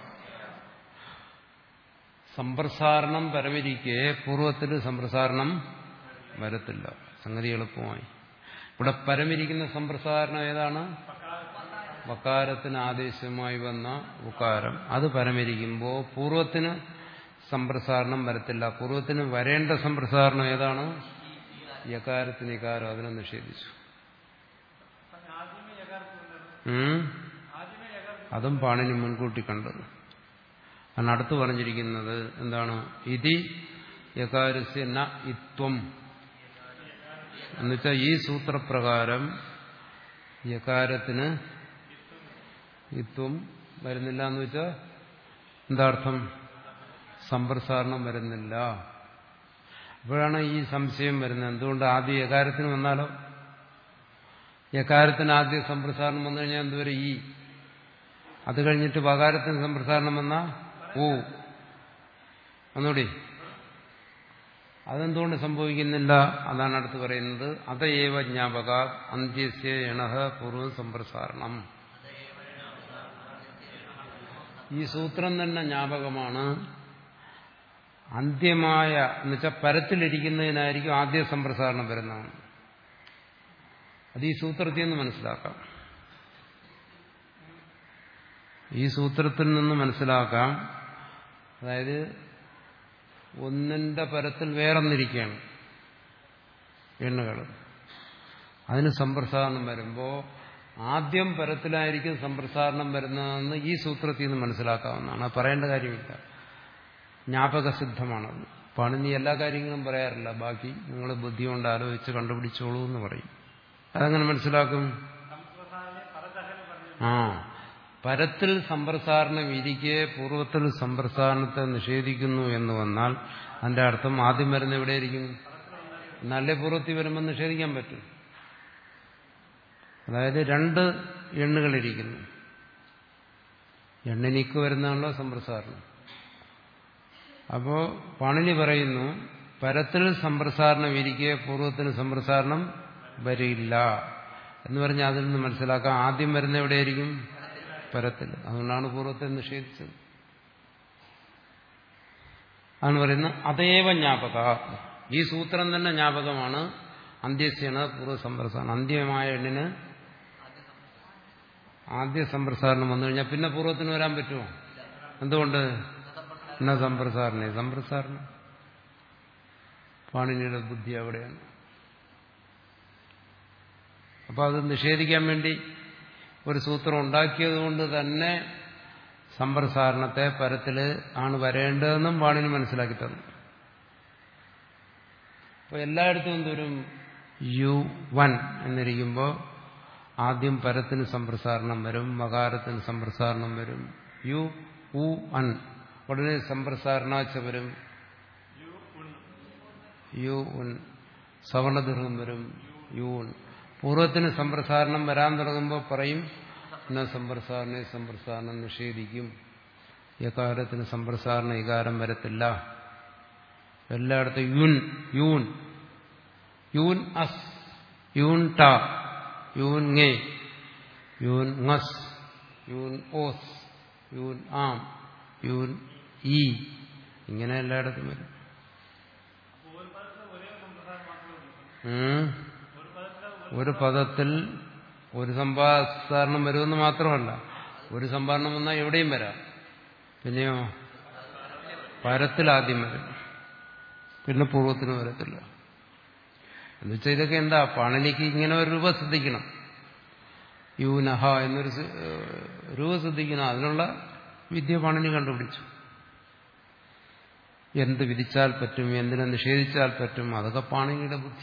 സമ്പ്രസാരണം പരമിരിക്കെ പൂർവ്വത്തിൽ സമ്പ്രസാരണം വരത്തില്ല സംഗതി എളുപ്പമായി ഇവിടെ പരമിരിക്കുന്ന സമ്പ്രസാരണം ഏതാണ് വക്കാരത്തിന് ആദേശമായി വന്ന ഉക്കാരം അത് പരമിരിക്കുമ്പോൾ പൂർവ്വത്തിന് സമ്പ്രസാരണം വരത്തില്ല പൂർവ്വത്തിന് വരേണ്ട സമ്പ്രസാരണം ഏതാണ് യകാരത്തിന് ഇകാരം അതിനെ നിഷേധിച്ചു ആദ്യമേ യഥാർത്ഥം ഉം? ആദ്യമേ യഥാർത്ഥം അതും പാണിനി മുൻകൂട്ടി കണ്ടത് ആണ് അടുത്ത് പറഞ്ഞിരിക്കുന്നത് എന്താണ് ഇതി യകാരസ്യ ന ഇത്വം എന്നുവെച്ചാൽ ഈ സൂത്രപ്രകാരം യകാരത്തിന് ഇത്വം വരുന്നില്ല എന്ന് വെച്ചാൽ എന്താർത്ഥം സമ്പ്രസാരണം വരുന്നില്ല അപ്പോഴാണ് ഈ സംശയം വരുന്നത് എന്തുകൊണ്ട് ആദ്യം യകാരത്തിന് വന്നാലോ യകാരത്തിന് ആദ്യം സമ്പ്രസാരണം വന്നു കഴിഞ്ഞാൽ എന്തുവരെ ഈ അത് കഴിഞ്ഞിട്ട് വകാരത്തിന് സമ്പ്രസാരണം വന്ന ഊ ഒന്നുകൂടി അതെന്തുകൊണ്ട് സംഭവിക്കുന്നില്ല അതാണ് അടുത്ത് പറയുന്നത് അതയേവ ജ്ഞാപക അന്ത്യസ്യ എണഹ പൂർവ്വ സമ്പ്രസാരണം ഈ സൂത്രം തന്നെ ജ്ഞാപകമാണ് അന്ത്യമായ എന്നുവെച്ചാൽ പരത്തിലിരിക്കുന്നതിനായിരിക്കും ആദ്യ സമ്പ്രസാരണം വരുന്നതാണ് അത് ഈ സൂത്രത്തിൽ നിന്ന് മനസ്സിലാക്കാം ഈ സൂത്രത്തിൽ നിന്ന് മനസ്സിലാക്കാം അതായത് ഒന്നിന്റെ പരത്തിൽ വേറൊന്നിരിക്കുകയാണ് എണ്ണുകൾ അതിന് സമ്പ്രസാരണം വരുമ്പോൾ ആദ്യം പരത്തിലായിരിക്കും സമ്പ്രസാരണം വരുന്നതെന്ന് ഈ സൂത്രത്തിൽ നിന്ന് മനസ്സിലാക്കാവുന്നതാണ് അത് പറയേണ്ട കാര്യമില്ല ജ്ഞാപകസിദ്ധമാണത് പണിനി എല്ലാ കാര്യങ്ങളും പറയാറില്ല ബാക്കി നിങ്ങൾ ബുദ്ധി കൊണ്ട് ആലോചിച്ച് കണ്ടുപിടിച്ചോളൂ എന്ന് പറയും അതെങ്ങനെ മനസ്സിലാക്കും സംസ്കൃതാനെ പരദഹന പറഞ്ഞു ആ പരത്തിൽ സമ്പ്രസാരണം ഇരിക്കെ പൂർവ്വത്തിൽ സമ്പ്രസാരണത്തെ നിഷേധിക്കുന്നു എന്ന് വന്നാൽ അതിന്റെ അർത്ഥം ആദ്യം വരുന്ന എവിടെയായിരിക്കും നല്ല പൂർവ്വത്തിൽ വരുമ്പോൾ നിഷേധിക്കാൻ പറ്റും അതായത് രണ്ട് എണ്ണുകളിരിക്കുന്നു എണ്ണിനിക്ക് വരുന്നതാണല്ലോ സമ്പ്രസാരണം അപ്പോ പണിനി പറയുന്നു പരത്തിൽ സമ്പ്രസാരണം ഇരിക്കെ പൂർവ്വത്തിന് സമ്പ്രസാരണം വരില്ല എന്ന് പറഞ്ഞാൽ അതിൽ നിന്ന് മനസ്സിലാക്കാം ആദ്യം വരുന്ന എവിടെയായിരിക്കും പരത്തിൽ അതുകൊണ്ടാണ് പൂർവ്വത്തെ നിഷേധിച്ചത് അതാണ് പറയുന്നത് അതേവ ജ്ഞാപക ഈ സൂത്രം തന്നെ ജ്ഞാപകമാണ് അന്ത്യസ്യാണ് പൂർവ്വ സമ്പ്രസാരണം അന്ത്യമായ എണ്ണിന് ആദ്യ സമ്പ്രസാരണം വന്നു കഴിഞ്ഞാൽ പിന്നെ പൂർവ്വത്തിന് വരാൻ പറ്റുമോ എന്തുകൊണ്ട് എന്നാ സമ്പ്രസാരണേ സമ്പ്രസാരണം പാണിനിയുടെ ബുദ്ധി അവിടെയാണ് അപ്പൊ അത് നിഷേധിക്കാൻ വേണ്ടി ഒരു സൂത്രം ഉണ്ടാക്കിയത് കൊണ്ട് തന്നെ സമ്പ്രസാരണത്തെ പരത്തില് ആണ് വരേണ്ടതെന്നും പാണിനി മനസ്സിലാക്കി തന്നു അപ്പൊ എല്ലായിടത്തും എന്തോരും യു വൻ എന്നിരിക്കുമ്പോൾ ആദ്യം പരത്തിന് സമ്പ്രസാരണം വരും മകാരത്തിന് സമ്പ്രസാരണം വരും യു ഉ അൻ ഉടനെ സമ്പ്രസാരണാച്ച വരും യു ഉൻ സവർണദീർഘം വരും യു ഉൻ പൂർവ്വത്തിന് സമ്പ്രസാരണം വരാൻ തുടങ്ങുമ്പോൾ പറയും എന്ന സമ്പ്രസാരണെ സമ്പ്രസാരണം നിഷേധിക്കും യകാരത്തിന് സമ്പ്രസാരണ ഇകാരം വരത്തില്ല എല്ലായിടത്തും യുൻ യൂൻ യൂൻ അസ് യൂൻ ട യൂൻ ngേ യൂൻ ngസ് യൂൻ ഓസ് യൂൻ ആം യൂൻ ഈ ഇങ്ങനെ എല്ലായിടത്തും വരും ഉം. ഒരു പദത്തിൽ ഒരു സമ്പാദനം വരുമെന്ന് മാത്രമല്ല ഒരു സമ്പാദനം വന്നാൽ എവിടെയും വരാം പിന്നെയോ പരത്തിൽ ആദ്യം വരും പിന്നെ പൂർവ്വത്തിന് വരത്തില്ല എന്നുവെച്ചാൽ ഇതൊക്കെ എന്താ പണനിക്ക് ഇങ്ങനെ ഒരു രൂപ ശ്രദ്ധിക്കണം യൂനഹ എന്നൊരു സ- ഏഹ് രൂപ ശ്രദ്ധിക്കണം അതിനുള്ള വിദ്യ പണനി കണ്ടുപിടിച്ചു എന്ത് വിധിച്ചാൽ പറ്റും എന്തിനെ നിഷേധിച്ചാൽ പറ്റും അതൊക്കെ പാണിനിയുടെ ബുദ്ധി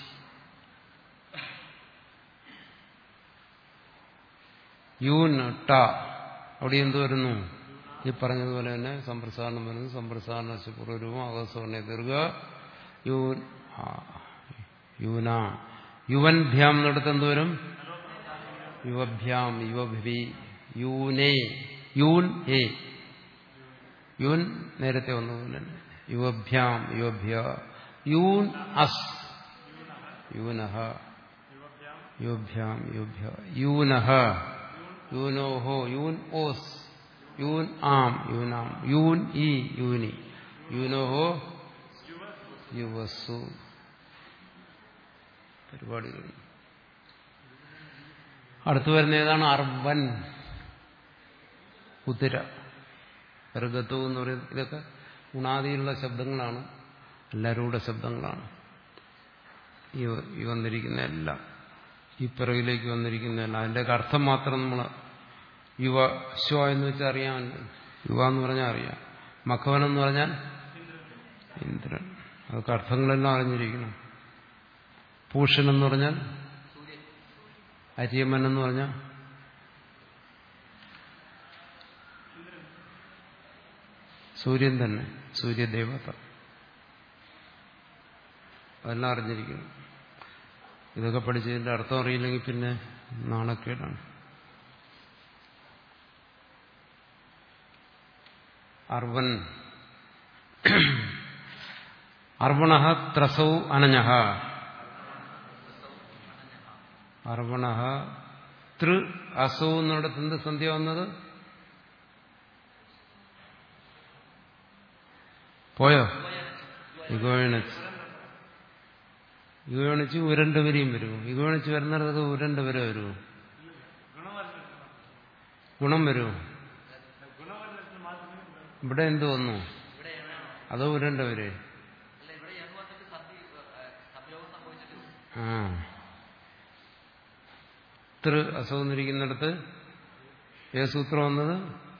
യൂൻ ട അവിടെ എന്ത് വരുന്നു ഈ പറഞ്ഞതുപോലെ തന്നെ സമ്പ്രസാരണം വരുന്നു സമ്പ്രസാരണ പൂർവ്വരൂപം അകസ്വർണ്ണ ദീർഘ യൂൻ ആ, യൂന യുവൻഭ്യാം എന്നിടത്ത് എന്തുവരും യുവഭ്യാം യുവഭി യൂനേ യൂൻ ഏ യൂൻ നേരത്തെ വന്നതുപോലെ തന്നെ യുവഭ്യാം യുവഭ്യ യൂൻ അസ് യൂനഹ യുഭ്യാം യുഭ്യ യൂനഹ യൂനോഹോ യൂൻ ഓസ് യൂൻ ആം യൂനാം യൂൻ ഈ യൂനി യൂനോഹോ യുവസു പരിപാടികൾ അടുത്തു വരുന്ന ഏതാണ് അർബൻ കുതിര ഗർഗത്വം എന്ന് പറയുന്നത് ഇതൊക്കെ ഗുണാദിയിലുള്ള ശബ്ദങ്ങളാണ് എല്ലാവരുടെ ശബ്ദങ്ങളാണ് ഈ ഈ വന്നിരിക്കുന്ന എല്ലാം ഈ പിറകിലേക്ക് വന്നിരിക്കുന്ന എല്ലാം അതിൻ്റെയൊക്കെ അർത്ഥം മാത്രം നമ്മൾ യുവ ശ്വ എന്ന് വെച്ചാൽ അറിയാൻ യുവ എന്ന് പറഞ്ഞാൽ അറിയാം മഖവൻ എന്ന് പറഞ്ഞാൽ ഇന്ദ്രൻ അതൊക്കെ അർത്ഥങ്ങളെല്ലാം അറിഞ്ഞിരിക്കണം പൂഷൻ എന്ന് പറഞ്ഞാൽ അരിയമൻ എന്ന് പറഞ്ഞാൽ സൂര്യൻ തന്നെ സൂര്യദേവത അതെല്ലാം അറിഞ്ഞിരിക്കണം ഇതൊക്കെ പഠിച്ചതിന്റെ അർത്ഥം അറിയില്ലെങ്കിൽ പിന്നെ നാണക്കേടാണ് അർവൻ അർവണ ത്രസൗ അനഞ്ഞ അർവണ തൃ അസൗ എന്നിടത്ത് എന്ത് സന്ധ്യ വന്നത് പോയോ ഇഗോയണിച്ച് ഇഗോയണിച്ച് ഉരണ്ട വരെയും വരുമോ ഇഗോയണിച്ച് വരുന്നിടത്തൊക്കെ ഉരണ്ട വരെ വരുമോ ഗുണം വരുമോ ഇവിടെ എന്ത് വന്നു അതോ ഉരണ്ട വരെ അല്ല ഇവിടെ യങ് വന്നിട്ട് സന്ധി സംയോഗം സംഭവിച്ചിട്ട് ആ തൃ അസൗന്നിരിക്കുന്നിടത്ത് ഏ സൂത്രം വന്നത്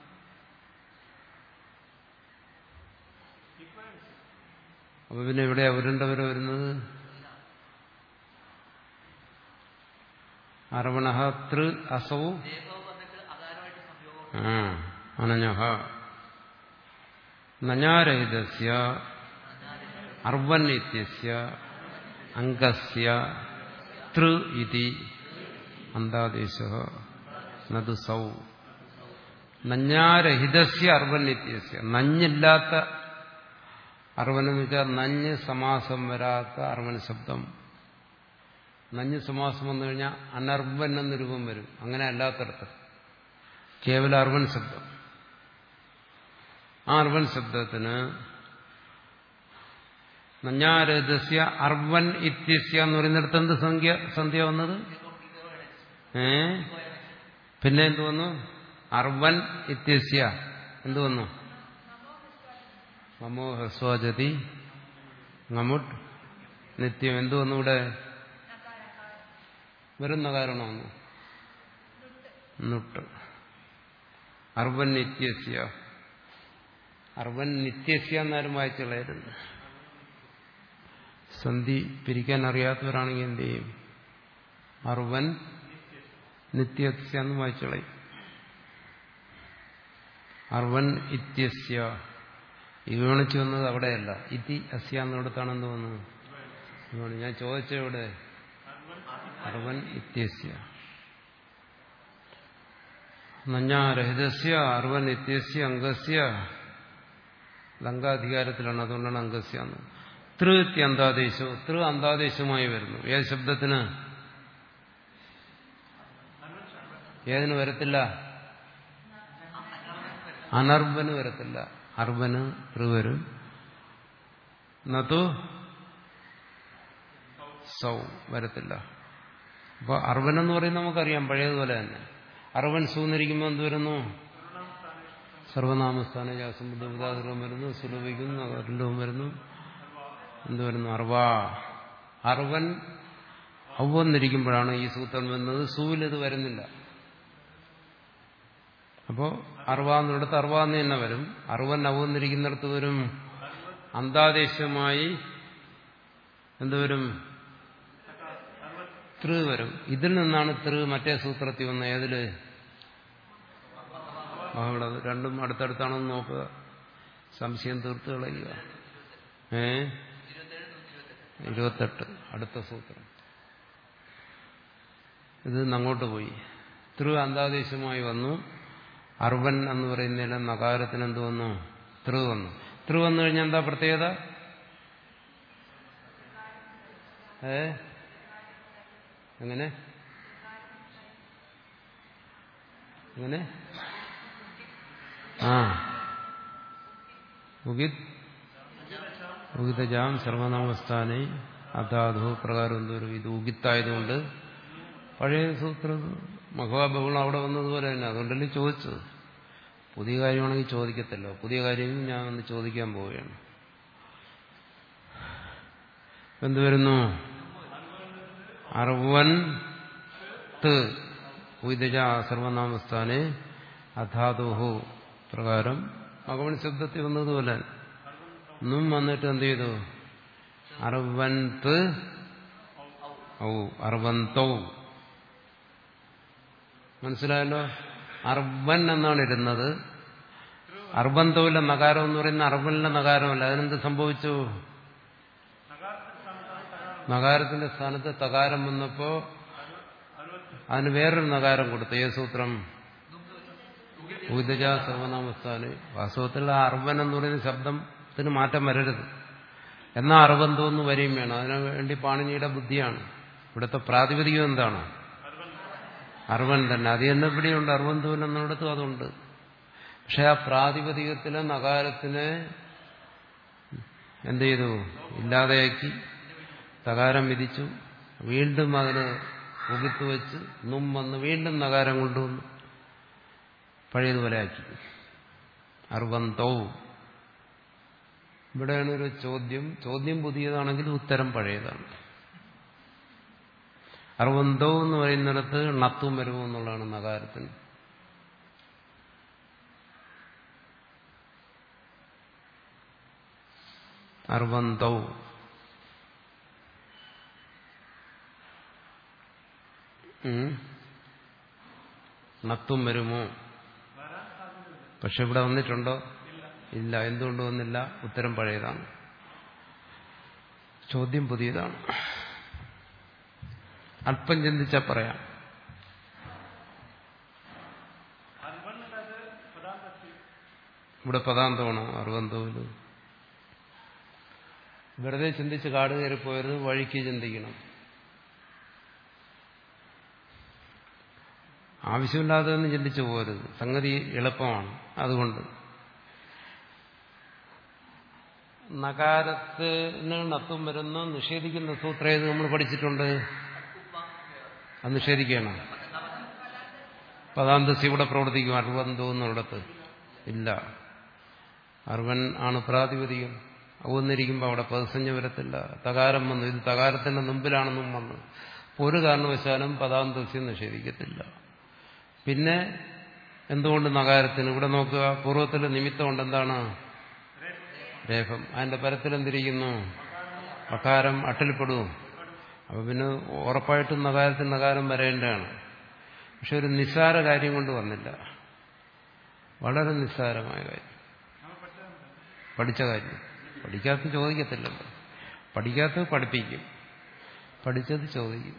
അപ്പൊ പിന്നെ ഇവിടെ അവരുണ്ടവരെ വരുന്നത് അറവണ തൃ അസൗ ദേഹവും വന്നിട്ട് അകാരമായിട്ട് സംയോഗം ആ അനഞ്ഞഹ നഞാരഹിതസ്യ അർവൻ ഇത്യസ്യ അംഗസ്യ തൃ ഇതി അന്താദേശ നതു സൗ നഞ്ഞാരഹിതസ്യ അർവൻ ഇത്യസ്യ നഞ്ഞില്ലാത്ത അർവൻ എന്ന് വെച്ചാൽ നഞ്ഞ് സമാസം വരാത്ത അർവൻ ശബ്ദം നഞ്ഞ് സമാസം വന്നു കഴിഞ്ഞാൽ അനർവൻ എന്ന രൂപം വരും അങ്ങനെ അല്ലാത്തടത്ത് കേവല അർവൻ ശബ്ദം ആ അർവൻ ശബ്ദത്തിന് നഞ്ഞാരഹസ്യ അർവൻ ഇത്യസ്യ എന്ന് പറയുന്നിടത്ത് എന്ത് സംഖ്യ സന്ധ്യ വന്നത് ഏ പിന്നെ എന്ത് വന്നു അർവൻ ഇത്യസ്യ എന്ത് വന്നു നമോ ഹസ്വാജതി ngമുട്ട് നിത്യം എന്ത് വന്നു ഇവിടെ വരുന്ന കാരണമൊന്നു നുട്ട് അർവൻ നിത്യസ്യ അർവൻ നിത്യസ്യ എന്നാരും വായിച്ചുള്ളായിരുന്നു സന്ധി പിരിക്കാൻ അറിയാത്തവരാണെങ്കിൽ എന്ത് ചെയ്യും അർവൻ നിത്യസ്യ എന്ന് വായിച്ചുകളയും അർവൻ ഇത്യസ്യ യുവണിച്ചു വന്നത് അവിടെയല്ല ഇതി അസ്യ എന്നിടത്താണ് എന്ത് വന്നത് യുവണി. ഞാൻ ചോദിച്ച ഇവിടെ അർവൻ ഇത്യസ്യ നഞ്ഞാരഹിതസ്യ അർവൻ ഇത്യസ്യ അംഗസ്യ ലങ്കാധികാരത്തിലാണ് അതുകൊണ്ടാണ് അംഗസ്യ എന്ന് തൃ അന്താദേശം തൃ അന്താദേശമായി വരുന്നു ഏത് ശബ്ദത്തിന് ഏതിന് വരത്തില്ല അനർബന് വരത്തില്ല അർബന് തൃ വരും നതു സൗ വരത്തില്ല അപ്പൊ അർവൻ എന്ന് പറയുന്നത് നമുക്കറിയാം പഴയതുപോലെ തന്നെ അർവൻ സൂന്നിരിക്കുമ്പോൾ എന്ത് വരുന്നു സർവനാമസ്ഥാന ജാസമുദ്ധാതൃം വരുന്നു സുലഭിക്കുന്നു അവരിലും വരുന്നു എന്ത് വരുന്നു അർവാ അർവൻ ഔവന്നിരിക്കുമ്പോഴാണ് ഈ സൂത്രം വരുന്നത് സൂവിൽ ഇത് വരുന്നില്ല അപ്പോ അർവാന്നിടത്ത് അർവാന്ന് തന്നെ വരും അർവൻ ഔവന്നിരിക്കുന്നിടത്ത് വരും അന്താദേശമായി എന്തുവരും തൃ വരും ഇതിൽ നിന്നാണ് തൃ മറ്റേ സൂത്രത്തിൽ വന്ന ഏതില് അവിടെ അത് രണ്ടും അടുത്തടുത്താണെന്ന് നോക്കുക സംശയം തീർത്ത് കളയുക ഏ ഇരുപത്തെട്ട് അടുത്ത സൂത്രം ഇത് അങ്ങോട്ട് പോയി തൃ അന്താദേശമായി വന്നു അർവൻ എന്ന് പറയുന്നതിന് നകാരത്തിന് എന്ത് വന്നു തൃ വന്നു തൃ വന്നു കഴിഞ്ഞാൽ എന്താ പ്രത്യേകത ഏ എങ്ങനെ എങ്ങനെ ആ ഉഗിത് ഉഗിതജാം സർവനാമസ്ഥാനെ അതാധു പ്രകാരം എന്തോരും ഇത് ഉഗിത്തായതുകൊണ്ട് പഴയ സൂത്രം മഹാബഹുളം അവിടെ വന്നതുപോലെ തന്നെ അതുകൊണ്ടല്ലേ ചോദിച്ചത് പുതിയ കാര്യമാണെങ്കിൽ ചോദിക്കത്തല്ലോ പുതിയ കാര്യം ഞാൻ ഒന്ന് ചോദിക്കാൻ പോവുകയാണ് എന്തുവരുന്നു അർവൻ ത് ഉദജ സർവനാമസ്ഥാനെ അധാതുഹു പ്രകാരം മകവൻ ശബ്ദത്തിൽ വന്നതുപോലെ നും വന്നിട്ട് എന്ത് ചെയ്തു അർവന്ത് ഔ അർവന്തൗ മനസ്സിലായല്ലോ അർബൻ എന്നാണ് ഇരുന്നത് അർബന്തവിലെ നകാരം എന്ന് പറയുന്ന അർബനിലെ നകാരമല്ല അതിനെന്ത് സംഭവിച്ചു നകാരത്തിന്റെ സ്ഥാനത്ത് തകാരം വന്നപ്പോ അതിന് വേറൊരു നകാരം കൊടുത്തു ഏ സൂത്രം ഉദജ സർവനാമസ്ഥാന് വാസ്തവത്തിൽ ആ അർബൻ എന്ന് പറയുന്ന ശബ്ദത്തിന് മാറ്റം വരരുത് എന്നാ അർബന്തോ എന്ന് വരെയും വേണം അതിനു വേണ്ടി പാണിനിയുടെ ബുദ്ധിയാണ് ഇവിടുത്തെ പ്രാതിപതികം എന്താണ് അർവൻ തന്നെ അത് തന്നെ ഇവിടെയുണ്ട് അർവന്തൂൻ എന്നിടത്തും അതുണ്ട് പക്ഷെ ആ പ്രാതിപതികത്തിലെ നകാരത്തിനെ എന്ത് ചെയ്തു ഇല്ലാതെയാക്കി തകാരം വിധിച്ചു വീണ്ടും അതിന് ഉകിത്ത് വെച്ച് നും വന്ന് വീണ്ടും നകാരം കൊണ്ടുവന്നു പഴയതുപോലെ ആക്കി അർവന്തോ ഇവിടെയാണ് ഒരു ചോദ്യം ചോദ്യം പുതിയതാണെങ്കിൽ ഉത്തരം പഴയതാണ് അറുപന്തോ എന്ന് പറയുന്നിടത്ത് ണത്തും വരുമോ എന്നുള്ളതാണ് നഗാരത്തിന് അർവന്തൗ നത്തും വരുമോ പക്ഷെ ഇവിടെ വന്നിട്ടുണ്ടോ ഇല്ല എന്തുകൊണ്ട് വന്നില്ല ഉത്തരം പഴയതാണ് ചോദ്യം പുതിയതാണ് അല്പം ചിന്തിച്ചാൽ പറയാം ഇവിടെ പദാന്തമാണ് അറുപന്തോല് വെറുതെ ചിന്തിച്ച് കാട് കയറിപ്പോയത് വഴിക്ക് ചിന്തിക്കണം ആവശ്യമില്ലാതെ ഒന്നും ചിന്തിച്ചു പോരുത് സംഗതി എളുപ്പമാണ് അതുകൊണ്ട് നകാരത്തിന് നത്തും വരുന്ന നിഷേധിക്കുന്ന സൂത്രം ഏത് നമ്മൾ പഠിച്ചിട്ടുണ്ട് അത് നിഷേധിക്കണം പദാന്തസ് ഇവിടെ പ്രവർത്തിക്കും അറുപന്തോ എന്നുള്ളിടത്ത് ഇല്ല അർവൻ ആണ് പ്രാതിപതികം അവന്നിരിക്കുമ്പോൾ അവിടെ പദസഞ്ജ വരത്തില്ല തകാരം വന്നു ഇത് തകാരത്തിന്റെ മുമ്പിലാണെന്നും വന്നു ഒരു കാരണവശാലും പദാന്തസ്യം നിഷേധിക്കത്തില്ല പിന്നെ എന്തുകൊണ്ട് നകാരത്തിന് ഇവിടെ നോക്കുക പൂർവ്വത്തിലെ നിമിത്തം കൊണ്ട് എന്താണ് രേഖം അതിന്റെ പരത്തിൽ എന്തിരിക്കുന്നു അകാരം അട്ടിൽപ്പെടും അപ്പൊ പിന്നെ ഉറപ്പായിട്ടും നകാരത്തിന് നകാരം വരേണ്ടതാണ് പക്ഷെ ഒരു നിസ്സാര കാര്യം കൊണ്ട് വന്നില്ല വളരെ നിസ്സാരമായ കാര്യം പഠിച്ച കാര്യം പഠിക്കാത്ത ചോദിക്കത്തില്ലല്ലോ പഠിക്കാത്തത് പഠിപ്പിക്കും പഠിച്ചത് ചോദിക്കും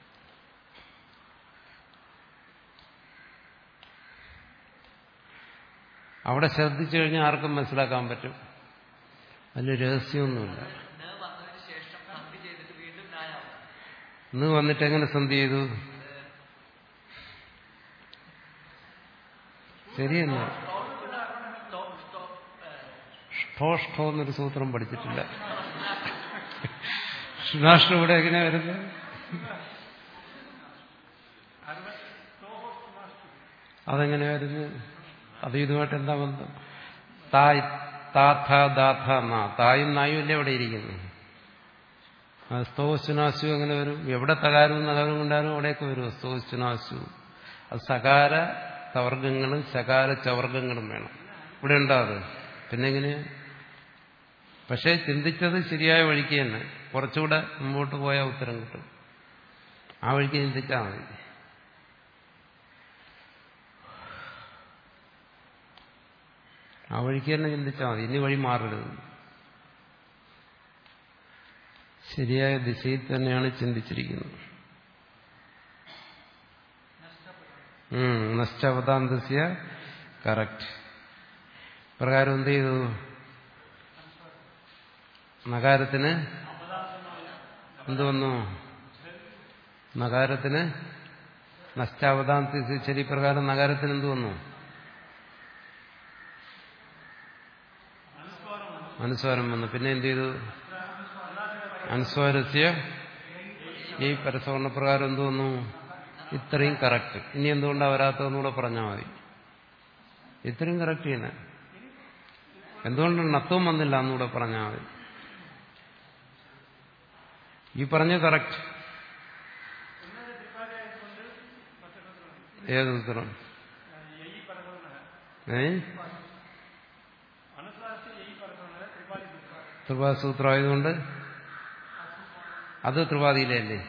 അവിടെ ശ്രദ്ധിച്ചു കഴിഞ്ഞാൽ ആർക്കും മനസ്സിലാക്കാൻ പറ്റും അതിൽ രഹസ്യമൊന്നുമില്ല ന വന്നതിന് ശേഷം സന്ധി ചെയ്തിട്ട് വീണ്ടും നായാവും ഇന്ന് വന്നിട്ട് എങ്ങനെ സന്ധി ചെയ്തു ശരിയെന്നാ ഷ്ഠോ ഷ്ഠോ എന്നൊരു സൂത്രം പഠിച്ചിട്ടില്ല ഷുനാഷ്ഠ ഇവിടെ എങ്ങനെയാ വരുന്നത് അതെങ്ങനെയാ വരുന്നത് അത് ഇതുമായിട്ട് എന്താ ബന്ധം തായ് താഥ ദാഥ നാ തായും നായും അല്ലേ അവിടെ ഇരിക്കുന്നു സ്തോശുനാശു എങ്ങനെ വരും എവിടെ തകാരവും നഗരം കൊണ്ടാലും അവിടെയൊക്കെ വരും സ്തോശുനാശു അത് സകാര തവർഗങ്ങളും ശകാര ചവർഗങ്ങളും വേണം ഇവിടെ ഉണ്ടോ അത് പിന്നെ എങ്ങനെയാ പക്ഷേ ചിന്തിച്ചത് ശരിയായ വഴിക്ക് തന്നെ കുറച്ചുകൂടെ മുമ്പോട്ട് പോയാൽ ഉത്തരം കിട്ടും ആ വഴിക്ക് ചിന്തിച്ചാൽ മതി ആ വഴിക്ക് തന്നെ ചിന്തിച്ചാൽ മതി ഇനി വഴി മാറരുത് ശരിയായ ദിശയിൽ തന്നെയാണ് ചിന്തിച്ചിരിക്കുന്നത് നഷ്ടവതാന്തസ്യ കറക്റ്റ് പ്രകാരം എന്ത് ചെയ്തു നഗാരത്തിന് എന്ത് വന്നു നഗാരത്തിന് നഷ്ടാവതാന്തി ശരി പ്രകാരം നഗാരത്തിന് എന്ത് വന്നു അനുസ്വാരം വന്നു പിന്നെ എന്ത് ചെയ്തു അനുസ്വാരസ്യ ഈ പരസവർണപ്രകാരം എന്ത് വന്നു ഇത്രയും കറക്റ്റ് ഇനി എന്തുകൊണ്ടാണ് വരാത്തതെന്നൂടെ പറഞ്ഞാൽ മതി ഇത്രയും കറക്റ്റ് ചെയ്യണേ എന്തുകൊണ്ടാണ് നത്വം വന്നില്ല എന്നൂടെ പറഞ്ഞാൽ മതി ഈ പറഞ്ഞ കറക്റ്റ് ഏത് ഉത്തരം ഏ ത്രിപാദസൂത്രം ആയതുകൊണ്ട് അത് ത്രിപാദിയിലെ അല്ലേ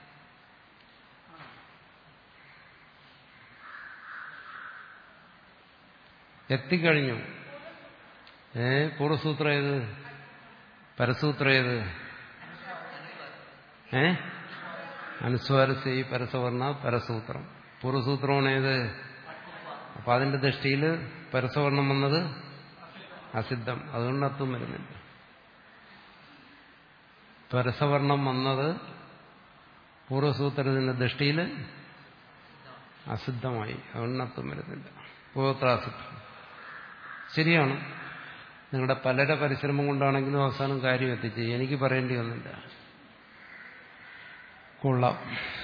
എത്തിക്കഴിഞ്ഞു ഏ പൂർവ്വസൂത്രം ഏത് പരസൂത്രം ഏത് ഏ അനുസ്വാരസ്യ പരസവർണ പരസൂത്രം പൂർവ്വസൂത്രമാണ് ഏത് അപ്പൊ അതിന്റെ ദൃഷ്ടിയിൽ പരസവർണം വന്നത് അസിദ്ധം അതുകൊണ്ട് അത്വം വരുന്നില്ല പരസവർണം വന്നത് പൂർവ്വസൂത്രത്തിന്റെ ദൃഷ്ടിയിൽ അസിദ്ധമായി അതുകൊണ്ട് അത്വം വരുന്നില്ല പൂർവ്വത്രാസിദ്ധം ശരിയാണ് നിങ്ങളുടെ പലരുടെ പരിശ്രമം കൊണ്ടാണെങ്കിലും അവസാനം കാര്യം എത്തിച്ച് എനിക്ക് പറയേണ്ടി വന്നില്ല കൊള്ളാം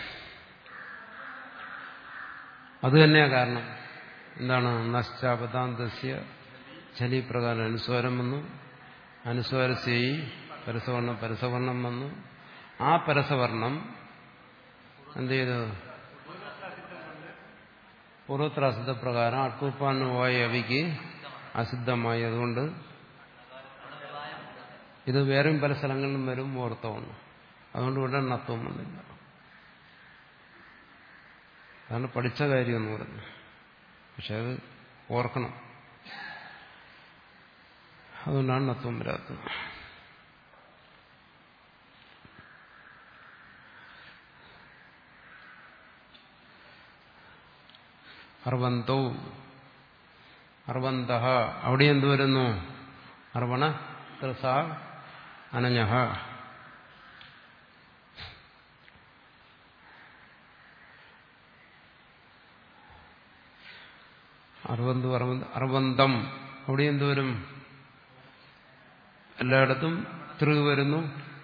അത് തന്നെയാ കാരണം എന്താണ് നശ്ചാപതാന്തസ്യ ചലിപ്രകാരം അനുസ്വാരം വന്നു അനുസ്വാരസ്യയി പരസവർണം പരസവർണം വന്നു ആ പരസവർണം എന്ത് ചെയ്തു പൂർവത്രാസിദ്ധ പ്രകാരം അട്ടൂപ്പാനുവായ അവിക്ക് അസിദ്ധമായി അതുകൊണ്ട് ഇത് വേറെയും പല സ്ഥലങ്ങളിലും വരും ഓർത്തവന്നു അതുകൊണ്ട് ഇവിടെ നത്വം വന്നില്ല അതാണ് പഠിച്ച കാര്യം എന്ന് പറഞ്ഞു പക്ഷെ അത് ഓർക്കണം അതുകൊണ്ടാണ് നത്വം വരാത്തത് അർവന്തോ അർവന്ത അവിടെ എന്ത് വരുന്നു അർവണ ത്രസ അനഞ്ഞഹ അറുപന്തു അറുപന്തം അവിടെ എന്ത് വരും എല്ലായിടത്തും തൃ വരുന്നു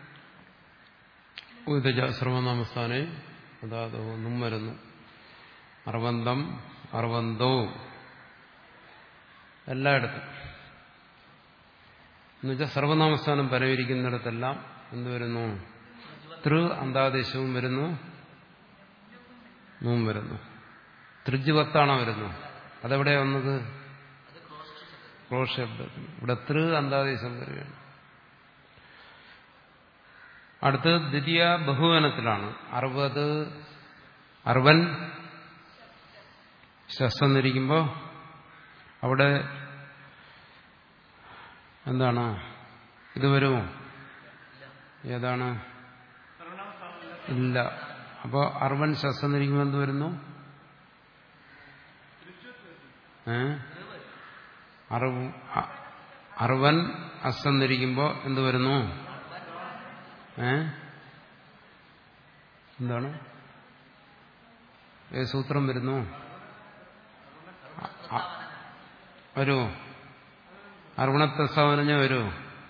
ശ്രമനാമസ്ഥാനെ അതാത് ഒന്നും വരുന്നു അറുപന്തം അറുപന്തോ എല്ലായിടത്തും എന്നുവെച്ചാൽ സർവനാമസ്ഥാനം പരവിരിക്കുന്നിടത്തെല്ലാം എന്ത് വരുന്നു തൃ അന്താദേശവും വരുന്നു നൂം വരുന്നു തൃജുവത്താണോ വരുന്നു അതെവിടെ വന്നത് ക്രോസ് ശബ്ദത്തിൽ ഇവിടെ തൃ അന്താദേശം വരികയാണ് അടുത്ത് ദ്വിതീയ ബഹുവനത്തിലാണ് അറുപത് അറുപൻ ശസ്ത്രന്നിരിക്കുമ്പോൾ അവിടെ എന്താണ് ഇത് വരുമോ ഏതാണ് ഇല്ല അപ്പോൾ അർവൻ ശസ്ത്രന്നിരിക്കുമ്പോൾ എന്ത് വരുന്നു ഏ അറുവൻ അസ്തന്നിരിക്കുമ്പോൾ എന്ത് വരുന്നു ഏ എന്താണ് ഏത് സൂത്രം വരുന്നു വരുമോ അർവണപ്രസ്താവന വരുമോ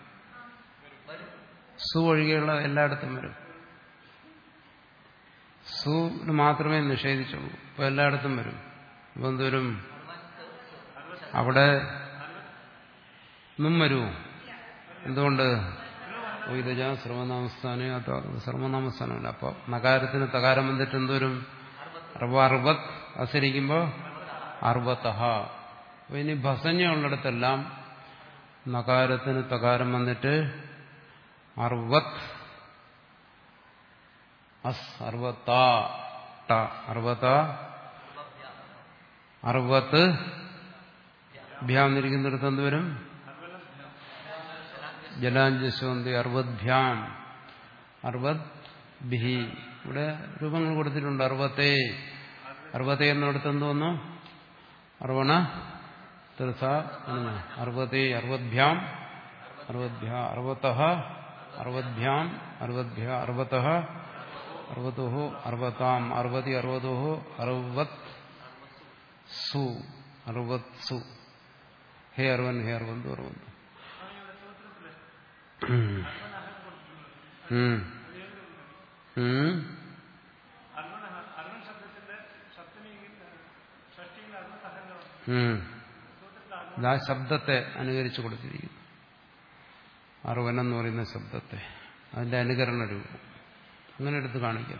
സു ഒഴികെയുള്ള എല്ലായിടത്തും വരും സുവിന് മാത്രമേ നിഷേധിച്ചുള്ളൂ ഇപ്പൊ എല്ലായിടത്തും വരും ഇപ്പൊ എന്തോരും അവിടെ നിന്നും വരുമോ എന്തുകൊണ്ട് ഇതജ സർവനാമസ്ഥാനെ സർവനാമസ്ഥാനമല്ല അപ്പൊ നകാരത്തിന് തകാരം വന്നിട്ട് എന്തോരും അറുപ അറുപത് അസരിക്കുമ്പോ അറുപത്തഹ അപ്പൊ ഇനി ഭസഞ്ഞ ഉള്ളിടത്തെല്ലാം നകാരത്തിന് തകാരം വന്നിട്ട് അറുപത് അസ് അറുപത്ത അറുപത്ത അറുപത്ത് ഭ്യാം എന്നിരിക്കുന്നിടത്ത് എന്ത് വരും ജലാഞ്ജസ്വന്തി അറുപദ്ഭ്യാം അറുപത് ബിഹി ഇവിടെ രൂപങ്ങൾ കൊടുത്തിട്ടുണ്ട് അറുപത്തേ അറുപത്തേ എന്നിടത്ത് എന്ത് വന്നു അറുപണ തീർച്ച അറുപത്തേ അറുപദ്ഭ്യാം അറുപദ്ഭ്യ അറുപത്ത അറുപദ്ഭ്യാം അറുപദ്ഭ്യ അറുപത്ത അറുപത്തോ അറുപത്താം അറുപതി അറുപതോ അറുപത് സു അറുപത് സു ഹേ അറുവൻ ഹേ അറുപത് അറുപത് അർവൻ ശബ്ദത്തിന്റെ സപ്തമി ഷഷ്ടിയിൽ അർവൻ ഇതാ ശബ്ദത്തെ അനുകരിച്ചു കൊടുത്തിരിക്കുന്നു അറുവൻ എന്ന് പറയുന്ന ശബ്ദത്തെ അതിന്റെ അനുകരണ രൂപം അങ്ങനെ എടുത്ത് കാണിക്കാം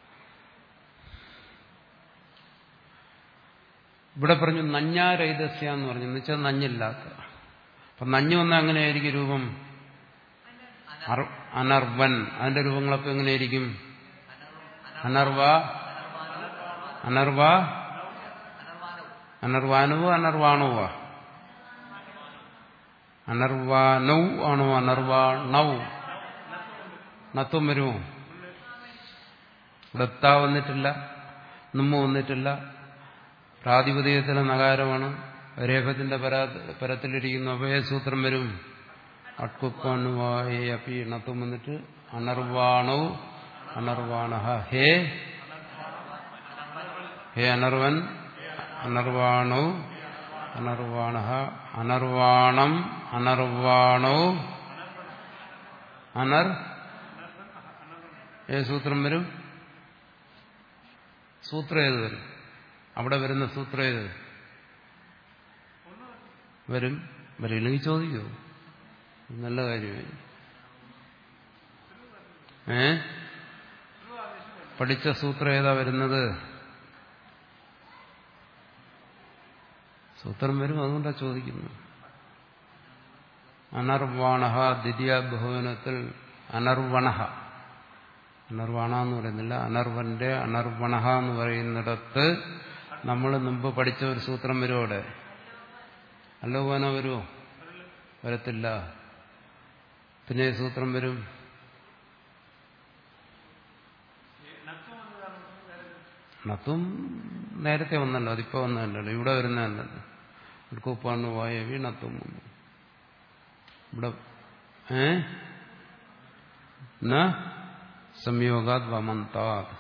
ഇവിടെ പറഞ്ഞു നഞ്ഞാരൈതസ്യ എന്ന് പറഞ്ഞു എന്ന് വെച്ചാൽ നഞ്ഞില്ലാത്ത അപ്പൊ നഞ്ഞു വന്നാൽ എങ്ങനെയായിരിക്കും രൂപം അർ- അനർവൻ അതിന്റെ രൂപങ്ങളൊക്കെ എങ്ങനെയായിരിക്കും അനർവ അനർവ അനർവാനുവോ അനർവാണുവോ അനർവാനൗ ആണോ അനർവാണൗ നത്വം വരുമോ ഇവിടെ ത വന്നിട്ടില്ല നമ്മ വന്നിട്ടില്ല പ്രാതിപതികത്തിലെ നഗാരമാണ് രേഖത്തിന്റെ പരാ- പരത്തിലിരിക്കുന്ന അഭയസൂത്രം വരും അട്കുപ്പാനുവായ അപ്പി ഇണത്തും വന്നിട്ട് അനർവാണൗ അനർവാണ ഹേ ഹേ അനർവൻ അനർവാണൗ അനർവാണ അനർവാണം അനർവാണൗ അനർ ഏത് സൂത്രം വരും സൂത്രം ഏത് വരും അവിടെ വരുന്ന സൂത്രം ഏത് വരും വരില്ലെങ്കിൽ ചോദിക്കൂ നല്ല കാര്യമായി ഏ പഠിച്ച സൂത്രം ഏതാ വരുന്നത് സൂത്രം വരും അതുകൊണ്ടാണ് ചോദിക്കുന്നു അനർവാണ ദ്വിതീയ ബഹുവനത്തിൽ അനർവണ അനർവണ എന്ന് പറയുന്നില്ല അനർവന്റെ അനർവണ എന്ന് പറയുന്നിടത്ത് നമ്മൾ മുമ്പ് പഠിച്ച ഒരു സൂത്രം വരും അവിടെ അല്ലോപാന വരുമോ വരത്തില്ല പിന്നെ ഏത് സൂത്രം വരും നത്തും നേരത്തെ വന്നല്ലോ അതിപ്പോ വന്നതല്ലോ ഇവിടെ വരുന്നതല്ലല്ലോ അടുക്കൂപ്പാണ് വായവി നത്തും വന്നു ഇവിടെ ഏ ന സംയോഗാത് വമന്താത്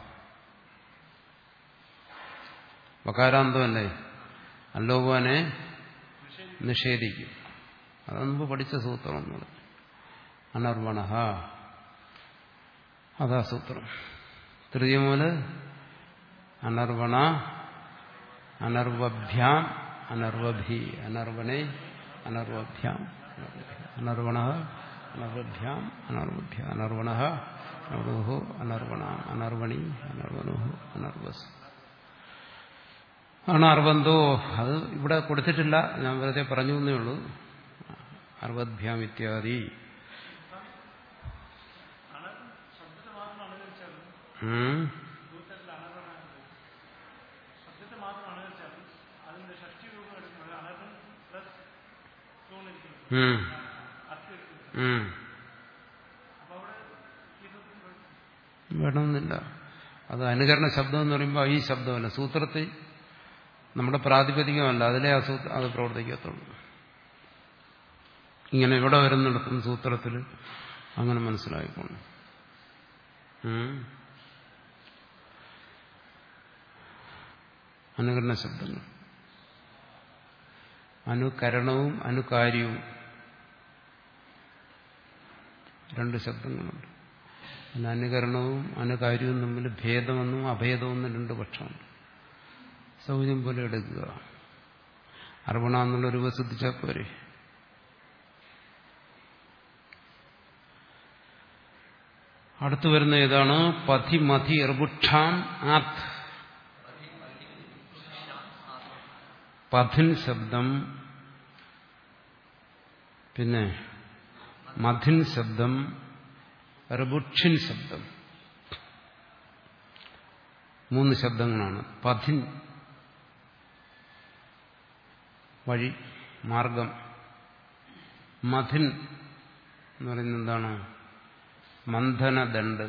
വകാരാന്തമല്ലേ അല്ലോപാനെ നിഷേധിക്കും അത് മുമ്പ് പഠിച്ച സൂത്രം എന്നത് അനർവണ അതാ സൂത്രം തൃതീയ മൂല് അനർവണ അനർവഭ്യാം അനർവഭി അനർവണേ അനർവഭ്യാം അനർവണ അനർവഭ്യാം അനർവഭ്യ അനർവണ അനർവഹോ അനർവണ അനർവണി അനർവനുഹോ അനർവസ് ആണ് അർവന്തോ അത് ഇവിടെ കൊടുത്തിട്ടില്ല ഞാൻ വെറുതെ പറഞ്ഞു എന്നേ ഉള്ളൂ അർവദ്ഭ്യാം ഇത്യാദി ഉം. ശബ്ദത്തെ മാത്രം അണുവച്ചാൽ അതിന്റെ ഷഷ്ടി രൂപം എടുക്കുന്നത് അനർവൻ പ്ലസ് തൂണിരിക്കുന്നത് ഉം. അസ്ഥി എടുക്കുന്നത് ഉം. അപ്പൊ അവിടെ ഈ സൂത്രം വേണമെന്നില്ല അത് അനുകരണ ശബ്ദം എന്ന് പറയുമ്പോൾ ഈ ശബ്ദമല്ല സൂത്രത്തിൽ നമ്മുടെ പ്രാതിപതികമല്ല അതിലെ ആ സൂത്ര അത് പ്രവർത്തിക്കത്തുള്ളൂ ഇങ്ങനെ ഇവിടെ വരുന്നിടത്തും സൂത്രത്തിൽ അങ്ങനെ മനസ്സിലായിക്കോണം ഉം. അനുകരണ ശബ്ദങ്ങൾ അനുകരണവും അനുകാര്യവും രണ്ട് ശബ്ദങ്ങളുണ്ട് പിന്നെ അനുകരണവും അനുകാര്യവും തമ്മിൽ ഭേദമെന്നും അഭേദമെന്നും രണ്ട് പക്ഷമുണ്ട് സൗകര്യം പോലെ എടുക്കുക അർവണ എന്നുള്ള രൂപ ശ്രദ്ധിച്ചാൽ പോരെ അടുത്തു വരുന്ന ഏതാണ് പഥി മധി എർബുക്ഷാം ആത്ത് പഥിൻ ശബ്ദം പിന്നെ മധിൻ ശബ്ദം റബുക്ഷിൻ ശബ്ദം മൂന്ന് ശബ്ദങ്ങളാണ് പഥിൻ വഴി മാർഗം മഥിൻ എന്ന് പറയുന്നത് എന്താണ് മന്ഥനദണ്ഡ്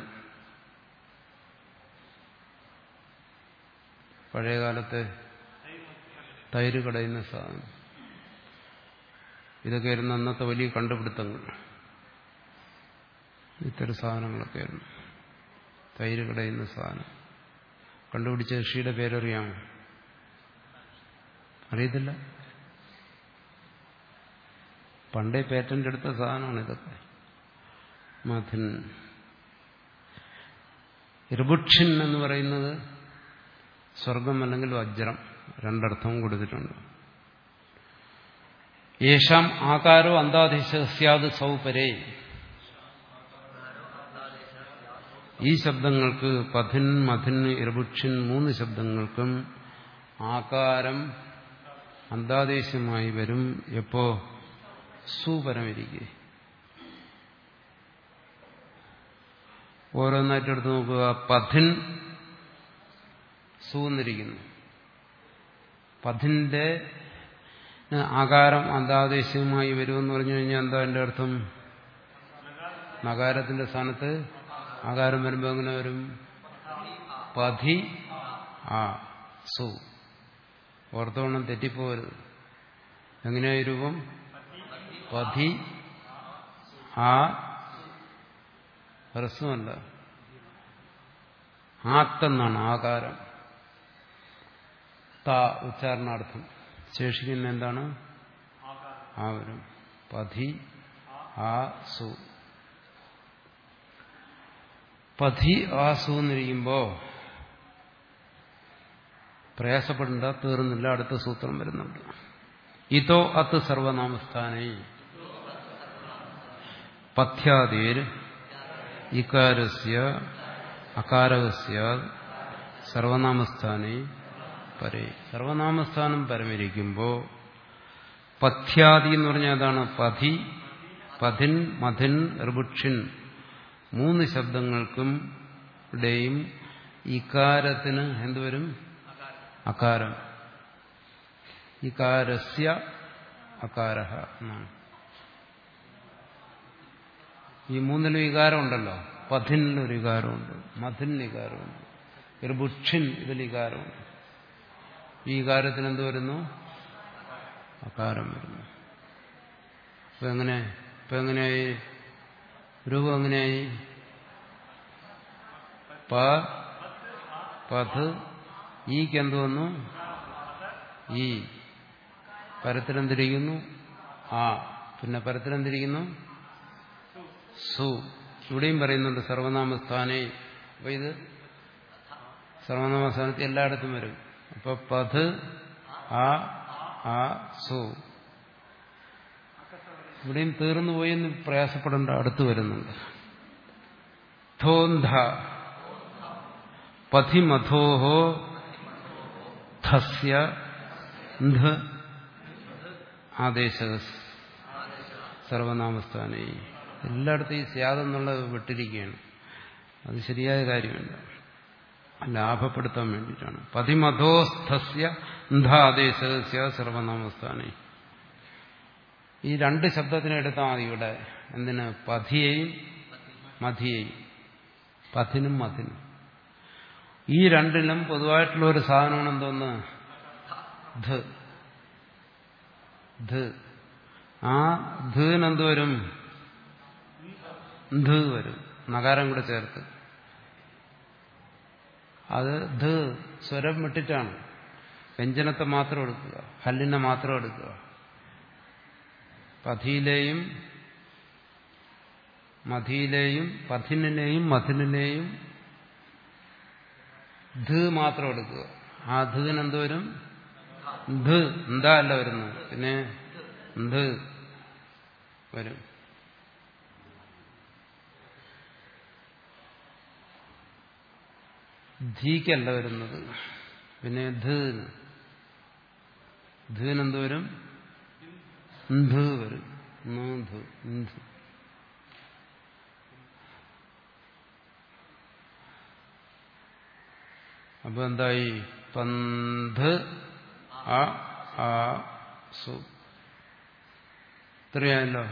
പഴയകാലത്തെ തൈര് കടയുന്ന സാധനം ഇതൊക്കെയായിരുന്നു അന്നത്തെ വലിയ കണ്ടുപിടുത്തങ്ങൾ ഇത്തരം സാധനങ്ങളൊക്കെയായിരുന്നു തൈര് കടയുന്ന സാധനം കണ്ടുപിടിച്ച ഋഷിയുടെ പേരറിയാമോ അറിയത്തില്ല പണ്ടേ പേറ്റന്റ് എടുത്ത സാധനമാണ് ഇതൊക്കെ മഥിൻ ഇർബുക്ഷിൻ എന്ന് പറയുന്നത് സ്വർഗം അല്ലെങ്കിൽ വജ്രം രണ്ടർത്ഥവും കൊടുത്തിട്ടുണ്ട് യേശാം ആകാരോ അന്താദേശ സ്യാത് സൗപരേ ഈ ശബ്ദങ്ങൾക്ക് പഥിൻ മഥിൻ ഇർബുക്ഷിൻ മൂന്ന് ശബ്ദങ്ങൾക്കും ആകാരം അന്താദേശമായി വരും എപ്പോ സുപരമിരിക്കെ ഓരോന്നായിട്ട് എടുത്ത് നോക്കുക പഥിൻ സൂന്നിരിക്കുന്നു പഥിന്റെ ആകാരം അന്താദേശമായി വരുമെന്ന് പറഞ്ഞു കഴിഞ്ഞാൽ എന്താ എന്റെ അർത്ഥം നകാരത്തിന്റെ സ്ഥാനത്ത് ആകാരം വരുമ്പോൾ എങ്ങനെ വരും പധി ആ സു ഓർത്തോണം തെറ്റിപ്പോരുത് എങ്ങനെയായി രൂപം പധി ആ ഹ്രസ്വമല്ല ആത്തെന്നാണ് ആകാരം ത ഉച്ചാരണാർത്ഥം ശേഷിക്കുന്ന എന്താണ് ആ വരും പധി ആ സു പധി ആ സു എന്നിരിക്കുമ്പോ പ്രയാസപ്പെടേണ്ട തീർന്നില്ല അടുത്ത സൂത്രം വരുന്നുണ്ട് ഇതോ അത്ത് സർവനാമസ്ഥാനേ പഥ്യാതേർ ഇകാരസ്യ അകാരകസ്യ സർവനാമസ്ഥാനേ പരേ സർവനാമസ്ഥാനം പരമിരിക്കുമ്പോൾ പഥ്യാദി എന്ന് പറഞ്ഞാൽ അതാണ് പഥി പഥിൻ മഥിൻ ഋബുക്ഷിൻ മൂന്ന് ശബ്ദങ്ങൾക്കും ഇടയും ഇകാരത്തിന് എന്തുവരും അകാരം ഇകാരസ്യ അകാര എന്നാണ് ഈ മൂന്നിലും വികാരം ഉണ്ടല്ലോ പഥിനിലൊരു വികാരമുണ്ട് മഥിനിൽ വികാരമുണ്ട് ഋബുക്ഷിൻ ഇതിൽ വികാരമുണ്ട് ഈ വികാരത്തിന് എന്ത് വരുന്നു അകാരം വരുന്നു ഇപ്പൊ എങ്ങനെ ഇപ്പൊ എങ്ങനെയായി രൂപം എങ്ങനെയായി പ പഥ് ഈക്ക് എന്ത് വന്നു ഈ പരത്തിലെന്തിരിക്കുന്നു ആ പിന്നെ പരത്തിലെന്തിരിക്കുന്നു സു ഇവിടെയും പറയുന്നുണ്ട് സർവനാമസ്ഥാനെ അപ്പൊ ഇത് സർവനാമസ്ഥാനത്ത് എല്ലായിടത്തും വരും അപ്പൊ പഥ് ആ ആ സു ഇവിടെയും തീർന്നു പോയെന്ന് പ്രയാസപ്പെടേണ്ട അടുത്ത് വരുന്നുണ്ട് ധോന്ധ പഥിമഥോഹോ ധസ്യ ന്ധ ആദേശ സർവനാമസ്ഥാനേ എല്ലായിടത്തും ഈ സ്യാദെന്നുള്ളത് വിട്ടിരിക്കുകയാണ് അത് ശരിയായ കാര്യമല്ല ലാഭപ്പെടുത്താൻ വേണ്ടിയിട്ടാണ് പതിമധോസ്ഥസ്യ ന്ധാദേശസ്യ സർവനാമസ്ഥാനേ ഈ രണ്ട് ശബ്ദത്തിനെ എടുത്താൽ മതി ഇവിടെ എന്തിന് പഥിയെയും മധിയെയും പഥിനും മഥിനും ഈ രണ്ടിലും പൊതുവായിട്ടുള്ള ഒരു സാധനമാണ് എന്തോന്ന് ധ ധ ആ ധീനെന്ത് വരും ധ വരും നഗാരം കൂടെ ചേർത്ത് അത് ധ സ്വരം വിട്ടിട്ടാണ് വ്യഞ്ജനത്തെ മാത്രം എടുക്കുക ഹല്ലിനെ മാത്രം എടുക്കുക പഥിയിലെയും മധിയിലെയും പഥിനെയും മഥിനെയും ധ മാത്രം എടുക്കുക ആ ധീന് എന്ത് വരും ധ എന്താ അല്ല വരുന്നത് പിന്നെ ധ വരും ധീക്കല്ല വരുന്നത് പിന്നെ ധീന് ധീന് എന്ത് വരും ന്ധ വരും ന്ധ ന്ധ അപ്പൊ എന്തായി പന്ത് അ ആ സു ഇത്രയായല്ലോ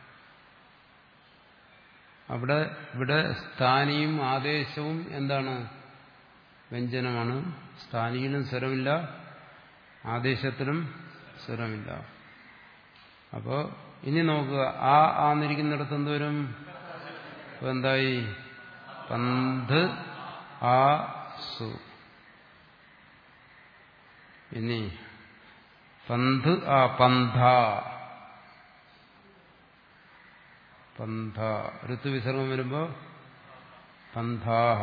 അവിടെ ഇവിടെ സ്ഥാനിയും ആദേശവും എന്താണ് വ്യഞ്ജനമാണ് സ്ഥാനിയിലും സ്വരമില്ല ആദേശത്തിലും സ്വരമില്ല അപ്പോൾ ഇനി നോക്കുക ആ ആന്നിരിക്കുന്നിടത്ത് എന്തോരും ഇപ്പൊ എന്തായി പന്ത് ആ സു ഇനി പന്ത് ആ പന്ഥ പന്ഥ ഋതുവിസർഗം വരുമ്പോ പന്ഥാഹ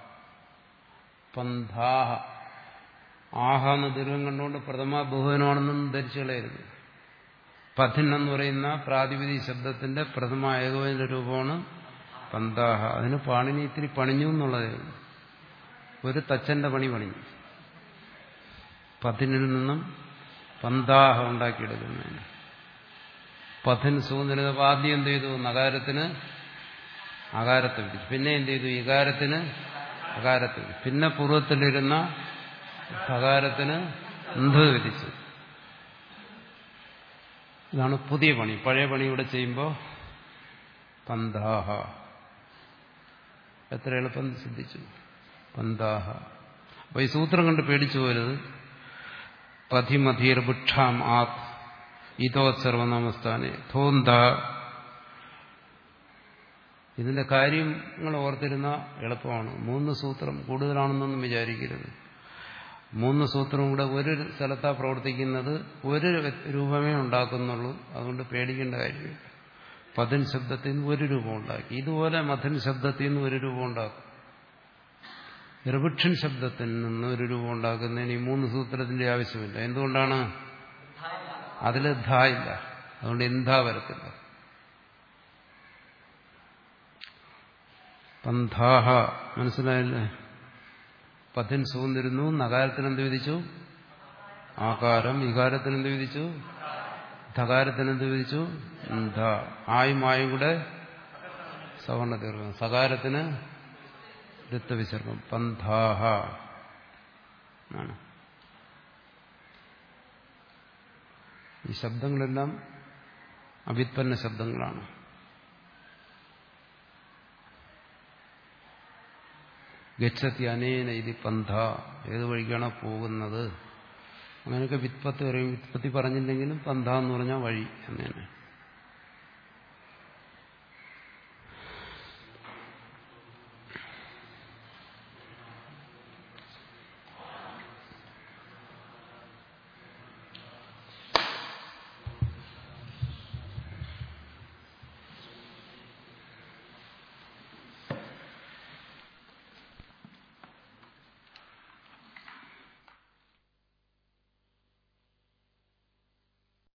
പന്ഥാഹ ആഹ എന്ന ദീർഘം കണ്ടുകൊണ്ട് പ്രഥമ ബഹുവനാണെന്നും ധരിച്ചു കളയരുത് പഥിൻ എന്ന് പറയുന്ന പ്രാതിപതി ശബ്ദത്തിന്റെ പ്രഥമ ഏകോപന രൂപമാണ് പന്താഹ അതിന് പാണിനി ഇത്തിരി പണിഞ്ഞു എന്നുള്ളതേ ഉള്ളൂ. ഒരു തച്ചന്റെ പണി പണിഞ്ഞു പഥിനിൽ നിന്നും പന്താഹ ഉണ്ടാക്കിയെടുക്കുന്നതിന് പഥൻ സുഗന്ധനിത ആദ്യം എന്ത് ചെയ്തു നഗാരത്തിന് അകാരത്തെ വിധിച്ചു പിന്നെ എന്ത് ചെയ്തു ഇകാരത്തിന് അകാരത്തെ വിധിച്ചു പിന്നെ പൂർവ്വത്തിലിരുന്ന ധകാരത്തിന് എന്ത് വിധിച്ചു ഇതാണ് പുതിയ പണി പഴയ പണി ഇവിടെ ചെയ്യുമ്പോൾ പന്താഹ എത്ര എളുപ്പം സിദ്ധിച്ചു പന്താഹ അപ്പൊ ഈ സൂത്രം കണ്ട് പേടിച്ചു പോരുത് പഥിമധീർ ഭിക്ഷാം ആത് ഇതോ സർവനാമസ്ഥാനെ തോന്ത ഇതിന്റെ കാര്യങ്ങൾ ഓർത്തിരുന്ന എളുപ്പമാണ് മൂന്ന് സൂത്രം കൂടുതലാണെന്നൊന്നും വിചാരിക്കരുത് മൂന്ന് സൂത്രവും കൂടെ ഒരു സ്ഥലത്താ പ്രവർത്തിക്കുന്നത് ഒരു രൂപമേ ഉണ്ടാക്കുന്നുള്ളൂ അതുകൊണ്ട് പേടിക്കേണ്ട കാര്യമില്ല പതിൻ ശബ്ദത്തിൽ നിന്ന് ഒരു രൂപം ഉണ്ടാക്കി ഇതുപോലെ മഥൻ ശബ്ദത്തിൽ നിന്ന് ഒരു രൂപം ഉണ്ടാക്കും ഋഭിക്ഷൻ ശബ്ദത്തിൽ നിന്ന് ഒരു രൂപം ഉണ്ടാക്കുന്നതിന് ഈ മൂന്ന് സൂത്രത്തിന്റെ ആവശ്യമില്ല എന്തുകൊണ്ടാണ് അതിൽ ധ ഇല്ല അതുകൊണ്ട് എന്താ വരത്തില്ല പന്ഥാഹ മനസ്സിലായില്ലേ പഥൻ സുഖന്നിരുന്നു നഗാരത്തിന് എന്ത് വിധിച്ചു ആകാരം വികാരത്തിന് എന്ത് വിധിച്ചു ധകാരത്തിന് എന്ത് വിധിച്ചു ധ ആയും ആയും കൂടെ സവർണ തീർക്കും സകാരത്തിന് ഋത്വവിസർഗം പന്ഥാഹ ആണ് ഈ ശബ്ദങ്ങളെല്ലാം അവിത്പന്ന ശബ്ദങ്ങളാണ് ഗച്ഛത്തി അനേന ഇത് പന്ഥ ഏത് വഴിക്കാണോ പോകുന്നത് അങ്ങനെയൊക്കെ വിത്പത്തി പറയും വിത്പത്തി പറഞ്ഞില്ലെങ്കിലും പന്ഥ എന്ന് പറഞ്ഞാൽ വഴി എന്നേനെ